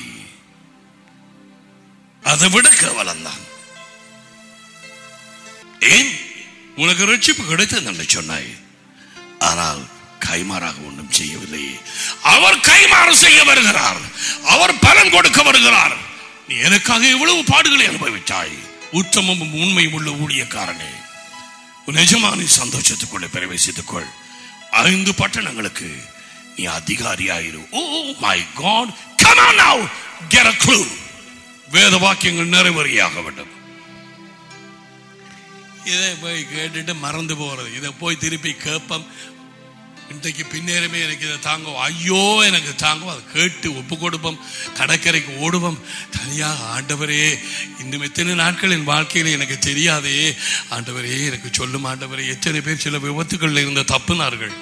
அதை விட கேவலம் தான் ஏன் உனக்கு ரட்சிப்பு கிடைத்தது என்று சொன்னாய் ஆனால் கைமாறாக ஒன்றும் செய்யவில்லை அவர் கைமாறு செய்ய வருகிறார் அவர் பலன் கொடுக்க வருகிறார் நீ எனக்காக எவ்வளவு பாடுகளை அனுபவித்தாய் உத்தமமும் உண்மையும் உள்ள ஊழியக்காரனே உன் எஜமானி சந்தோஷத்துக்குள்ளே பிரவேசித்துக் கொள் ஐந்து பட்டணங்களுக்கு நீ அதிகாரியாயிரு oh my God come on now get a clue வேத வாக்கியங்கள் நிறைவேறியாக வேண்டும் இதை போய் கேட்டுட்டு மறந்து போறது இதை போய் திருப்பி கேட்போம் இன்றைக்கு பின்னேறமே எனக்கு இதை தாங்கும் ஐயோ எனக்கு தாங்கும் அதை கேட்டு ஒப்பு கொடுப்போம் கடற்கரைக்கு ஓடுவோம் தனியாக ஆண்டவரே இன்னும் எத்தனை நாட்கள் என் வாழ்க்கையில் எனக்கு தெரியாதே ஆண்டவரே எனக்கு சொல்லும் ஆண்டவரே எத்தனை பேர் சில விபத்துகளில் இருந்த தப்புனார்கள்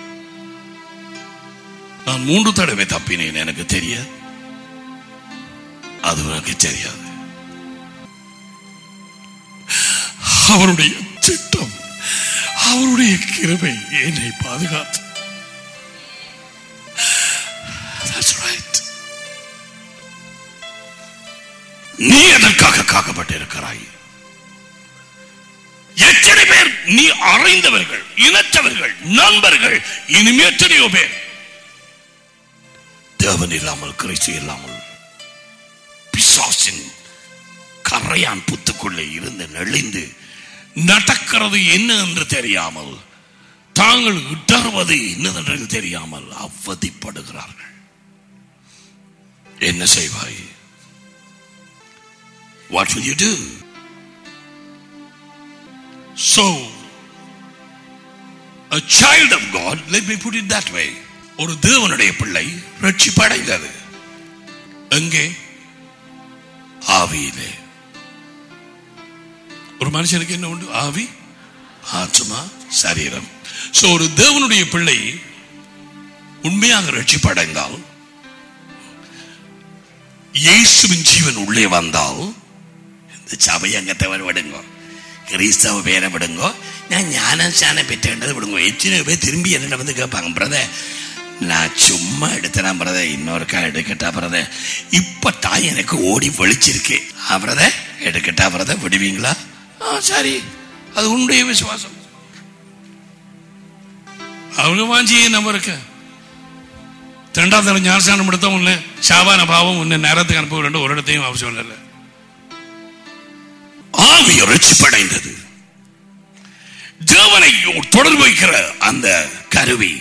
நான் மூன்று தடவை தப்பினேன் எனக்கு தெரியாது அது உனக்கு தெரியாது அவருடைய திட்டம் அவருடைய கிருபை என்னை பாதுகாத்து That's right. நீ எதற்காக காக்கப்பட்டிருக்கிறாய் எத்தனை பேர் நீ அறைந்தவர்கள் இனத்தவர்கள் நண்பர்கள் இனிமே எத்தனையோ பேர் தேவன் இல்லாமல் கிறிஸ்து இல்லாமல் பிசாசின் கரையான் புத்துக்குள்ளே இருந்து நெளிந்து நடக்கிறது என்ன என்று தெரியாமல் தாங்கள் இடறுவது என்னதென்று தெரியாமல் அவதிப்படுகிறார்கள் என்ன செய்வாய் what will you do so a child of god let me put it that way ஒரு தேவனுடைய பிள்ளை ரட்சிப்படைந்தது எங்கே ஆவியிலே ஒரு மனுஷனுக்கு என்ன உண்டு ஆவி ஆத்மா சரீரம் சோ ஒரு தேவனுடைய பிள்ளை உண்மையாக ரட்சிப்படைந்தால் இயேசுவின் ஜீவன் உள்ளே வந்தால் இந்த சபையங்கத்தவர் விடுங்க கிறிஸ்தவ பேரை விடுங்க நான் ஞானசான பெற்றேன்றது விடுங்க எத்தனை பேர் திரும்பி என்ன வந்து கேட்பாங்க பிரதர் நான் சும்மா எடுத்தேன் பிரதர் இன்னொருக்கா எடுக்கட்டா பிரதர் இப்ப தான் எனக்கு ஓடி வலிச்சிருக்கு பிரதர் எடுக்கட்டா பிரதர் விடுவீங்களா ஆ சரி அது உன்னுடைய விசுவாசம் அவங்க வாஞ்சி நம்ம இருக்க ரெண்டாவது தடவை ஞானஸ்தானம் எடுத்த ஒண்ணு சாபான பாவம் ஒண்ணு நேரத்துக்கு அனுப்ப ரெண்டு ஒரு இடத்தையும் அவசியம் இல்லை ஆவி ரட்சிப்படைந்தது தேவனை தொடர்பு வைக்கிற அந்த கருவி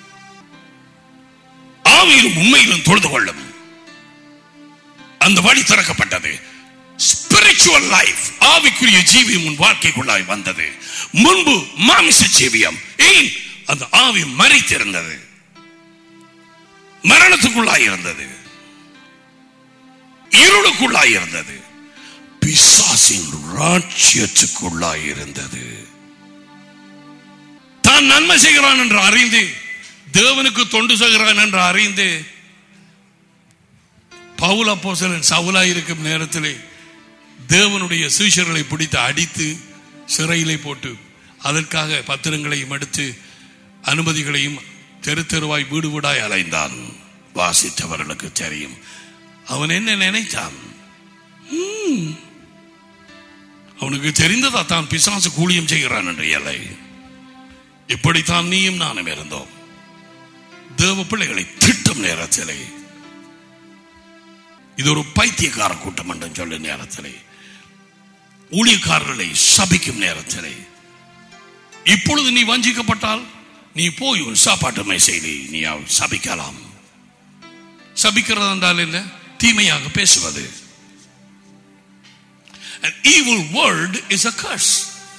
ஆவியிலும் உண்மையிலும் தொழுது கொள்ளும் அந்த வழி திறக்கப்பட்டது ஸ்பிரிச்சுவல் லைஃப் ஆவிக்குரிய ஜீவியம் உன் வாழ்க்கைக்குள்ளாய் வந்தது முன்பு மாமிச ஜீவியம் ஏன் அந்த ஆவி மறித்திருந்தது மரணத்துக்குள்ளாய் இருந்தது இருளுக்குள்ளாய் இருந்தது பிசாசின் ராட்சியத்துக்குள்ளாய் இருந்தது தான் நன்மை செய்கிறான் என்று அறிந்து தேவனுக்கு தொண்டு செய்கிறான் என்று அறிந்து பவுல போசலன் சவுலா இருக்கும் நேரத்திலே தேவனுடைய சீஷர்களை பிடித்து அடித்து சிறையிலே போட்டு அதற்காக பத்திரங்களையும் எடுத்து அனுமதிகளையும் தெரு தெருவாய் வீடு வீடாய் அலைந்தான் வாசித்தவர்களுக்கு தெரியும் அவன் என்ன நினைத்தான் ம். அவனுக்கு தெரிந்ததா தான் பிசாசு கூலியம் செய்கிறான் என்று எல்லை இப்படித்தான் நீயும் நானும் இருந்தோம் தேவ பிள்ளைகளை திட்டும் நேரத்திலே இது ஒரு பைத்தியக்கார கூட்டம் என்று சொல்லும் நேரத்திலே ஊழியக்காரர்களை சபிக்கும் நேரத்திலே இப்பொழுது நீ வஞ்சிக்கப்பட்டால் நீ போய் உன் சாப்பாட்டு மேசையிலே நீ அவ- சபிக்கலாம் சபிக்கிறது என்றால் என்ன தீமையாக பேசுவது An evil word is a curse.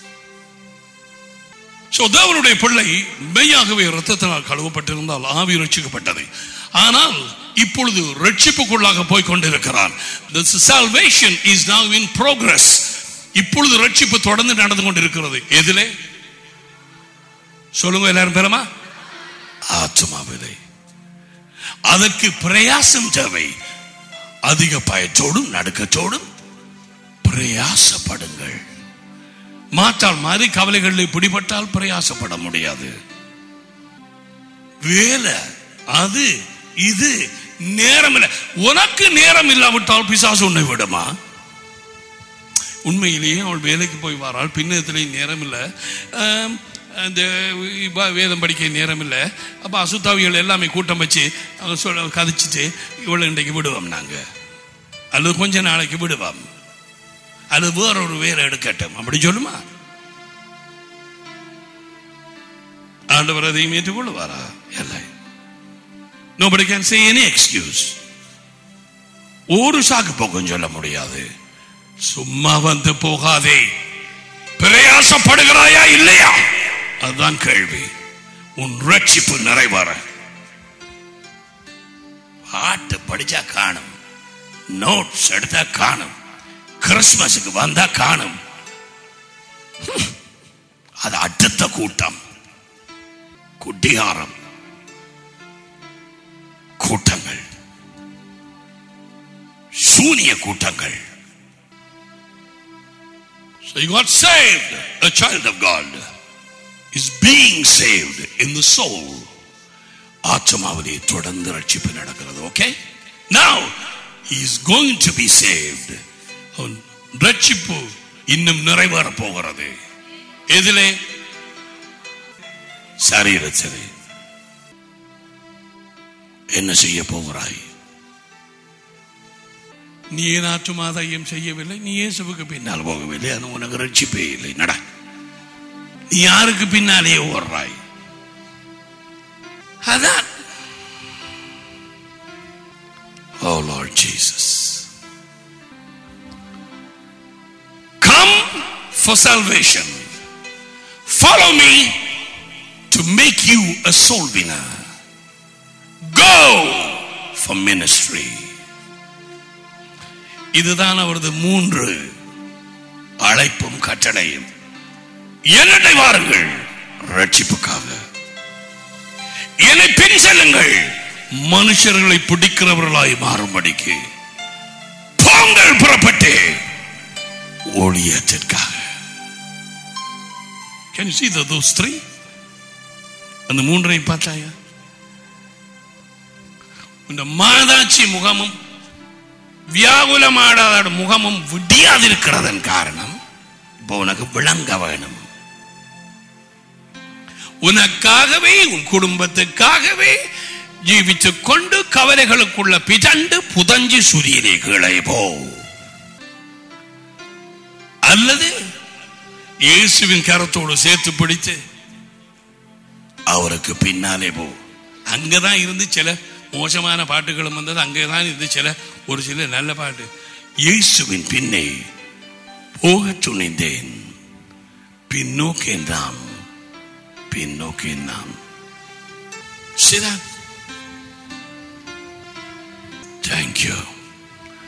So, தேவனுடைய பிள்ளை மெய்யாகவே ரத்தத்தினால் கழுவப்பட்டிருந்தால் ஆவி ரட்சிக்கப்பட்டது ஆனால் இப்பொழுது ரட்சிப்புக்குள்ளாக போய் கொண்டிருக்கிறான் The salvation is now in progress இப்பொழுது ரட்சிப்பு தொடர்ந்து நடந்து கொண்டிருக்கிறது எதிலே சொல்லுங்க எல்லாரும் பெறமா ஆத்மாவிலே அதற்கு பிரயாசம் தேவை அதிக பயத்தோடும் நடுக்கத்தோடும் பிரயாசப்படுங்கள் மாற்றால் மாதிரி கவலைகளில் பிடிபட்டால் பிரயாசப்பட முடியாது வேலை அது இது நேரம் இல்லை உனக்கு நேரம் இல்லாவிட்டால் பிசாசு உன்னை விடுமா உண்மையிலேயே அவள் வேலைக்கு போய் வராள் பின்னத்திலே நேரம் இல்லை ஆம், அந்த இவ- வேதம் படிக்க நேரம் இல்லை அப்போ அசுத்தாவிகள் எல்லாமே கூட்டம் வச்சு அவங்க சொல்ல கதைச்சிட்டு இவளை இன்றைக்கு விடுவோம் நாங்கள் அல்லது கொஞ்ச நாளைக்கு விடுவோம் அல்லது வேற ஒரு வேலை எடுக்கட்டும் அப்படி சொல்லுமா ஆண்டவர் அதையும் ஏற்றுக்கொள்ளுவாரா இல்லை nobody can say any excuse ஒரு சாக்கு போக்கும் சொல்ல முடியாது சும்மா வந்து போகாதே பிரயாசப்படுகிறாயா இல்லையா அதுதான் கேள்வி உன் ரட்சிப்பு நிறைவேற பாட்டு படிச்சா காணும் நோட்ஸ் எடுத்தா காணும் கிறிஸ்துமஸுக்கு வந்தா காணும் ஹம். அது அடுத்த கூட்டம் குட்டிகாரம் கூட்டங்கள் சூனிய கூட்டங்கள் So you got saved. A child of God is being saved in the soul. ஆத்மாவிலே தொடர்ந்து ரட்சிப்பு நடக்கிறது okay now he is going to be saved அவன் ரட்சிப்பு இன்னும் நிறைவேற போகிறது எதிலே சரீரத்திலே என்ன செய்ய போகிறாய் நீ ஏன் ஆற்றுமாதையும் செய்யவில்லை நீ இயேசுவுக்கு பின்னால் போகவில்லை அது உனக்கு ரட்சிப்பே இல்லை நட நீ யாருக்கு பின்னாலே ஓடுறாய் அதான் Oh Lord Jesus. Come for salvation. Follow me to make you a soul winner. Go for ministry. இதுதான் அவரது மூன்று அழைப்பும் கட்டளையும் என்னை வாருங்கள் ரட்சிப்புக்காக என்னை பின் செல்லுங்கள் மனுஷர்களை பிடிக்கிறவர்களாய் மாறும்படிக்கு போங்கள் புறப்பட்டு ஊழியத்திற்காக Can you see the, those three? அந்த மூன்றையும் பார்த்தாயா இந்த மாதாட்சி முகமும் வியாகுலமாடாத முகமும் விடியாதிருக்கிறதன் காரணம் இப்போ உனக்கு விளங்க வேணும் உனக்காகவே உன் குடும்பத்துக்காகவே ஜீவித்துக் கொண்டு கவலைகளுக்குள்ள பிதண்டு புதஞ்சு சூரியனை கீழே போ அல்லது இயேசுவின் கரத்தோடு சேர்த்து பிடித்து அவருக்கு பின்னாலே போ அங்கதான் இருந்து சில மோசமான பாட்டுகளும் வந்தது அங்கதான் இருந்து சில ஒரு சில நல்ல பாட்டு இயேசுவின் பின்னே போக துணிந்தேன் பின்னோக்கேன் நாம் பின்னோக்கேன் நாம் சிதா தேங்க்யூ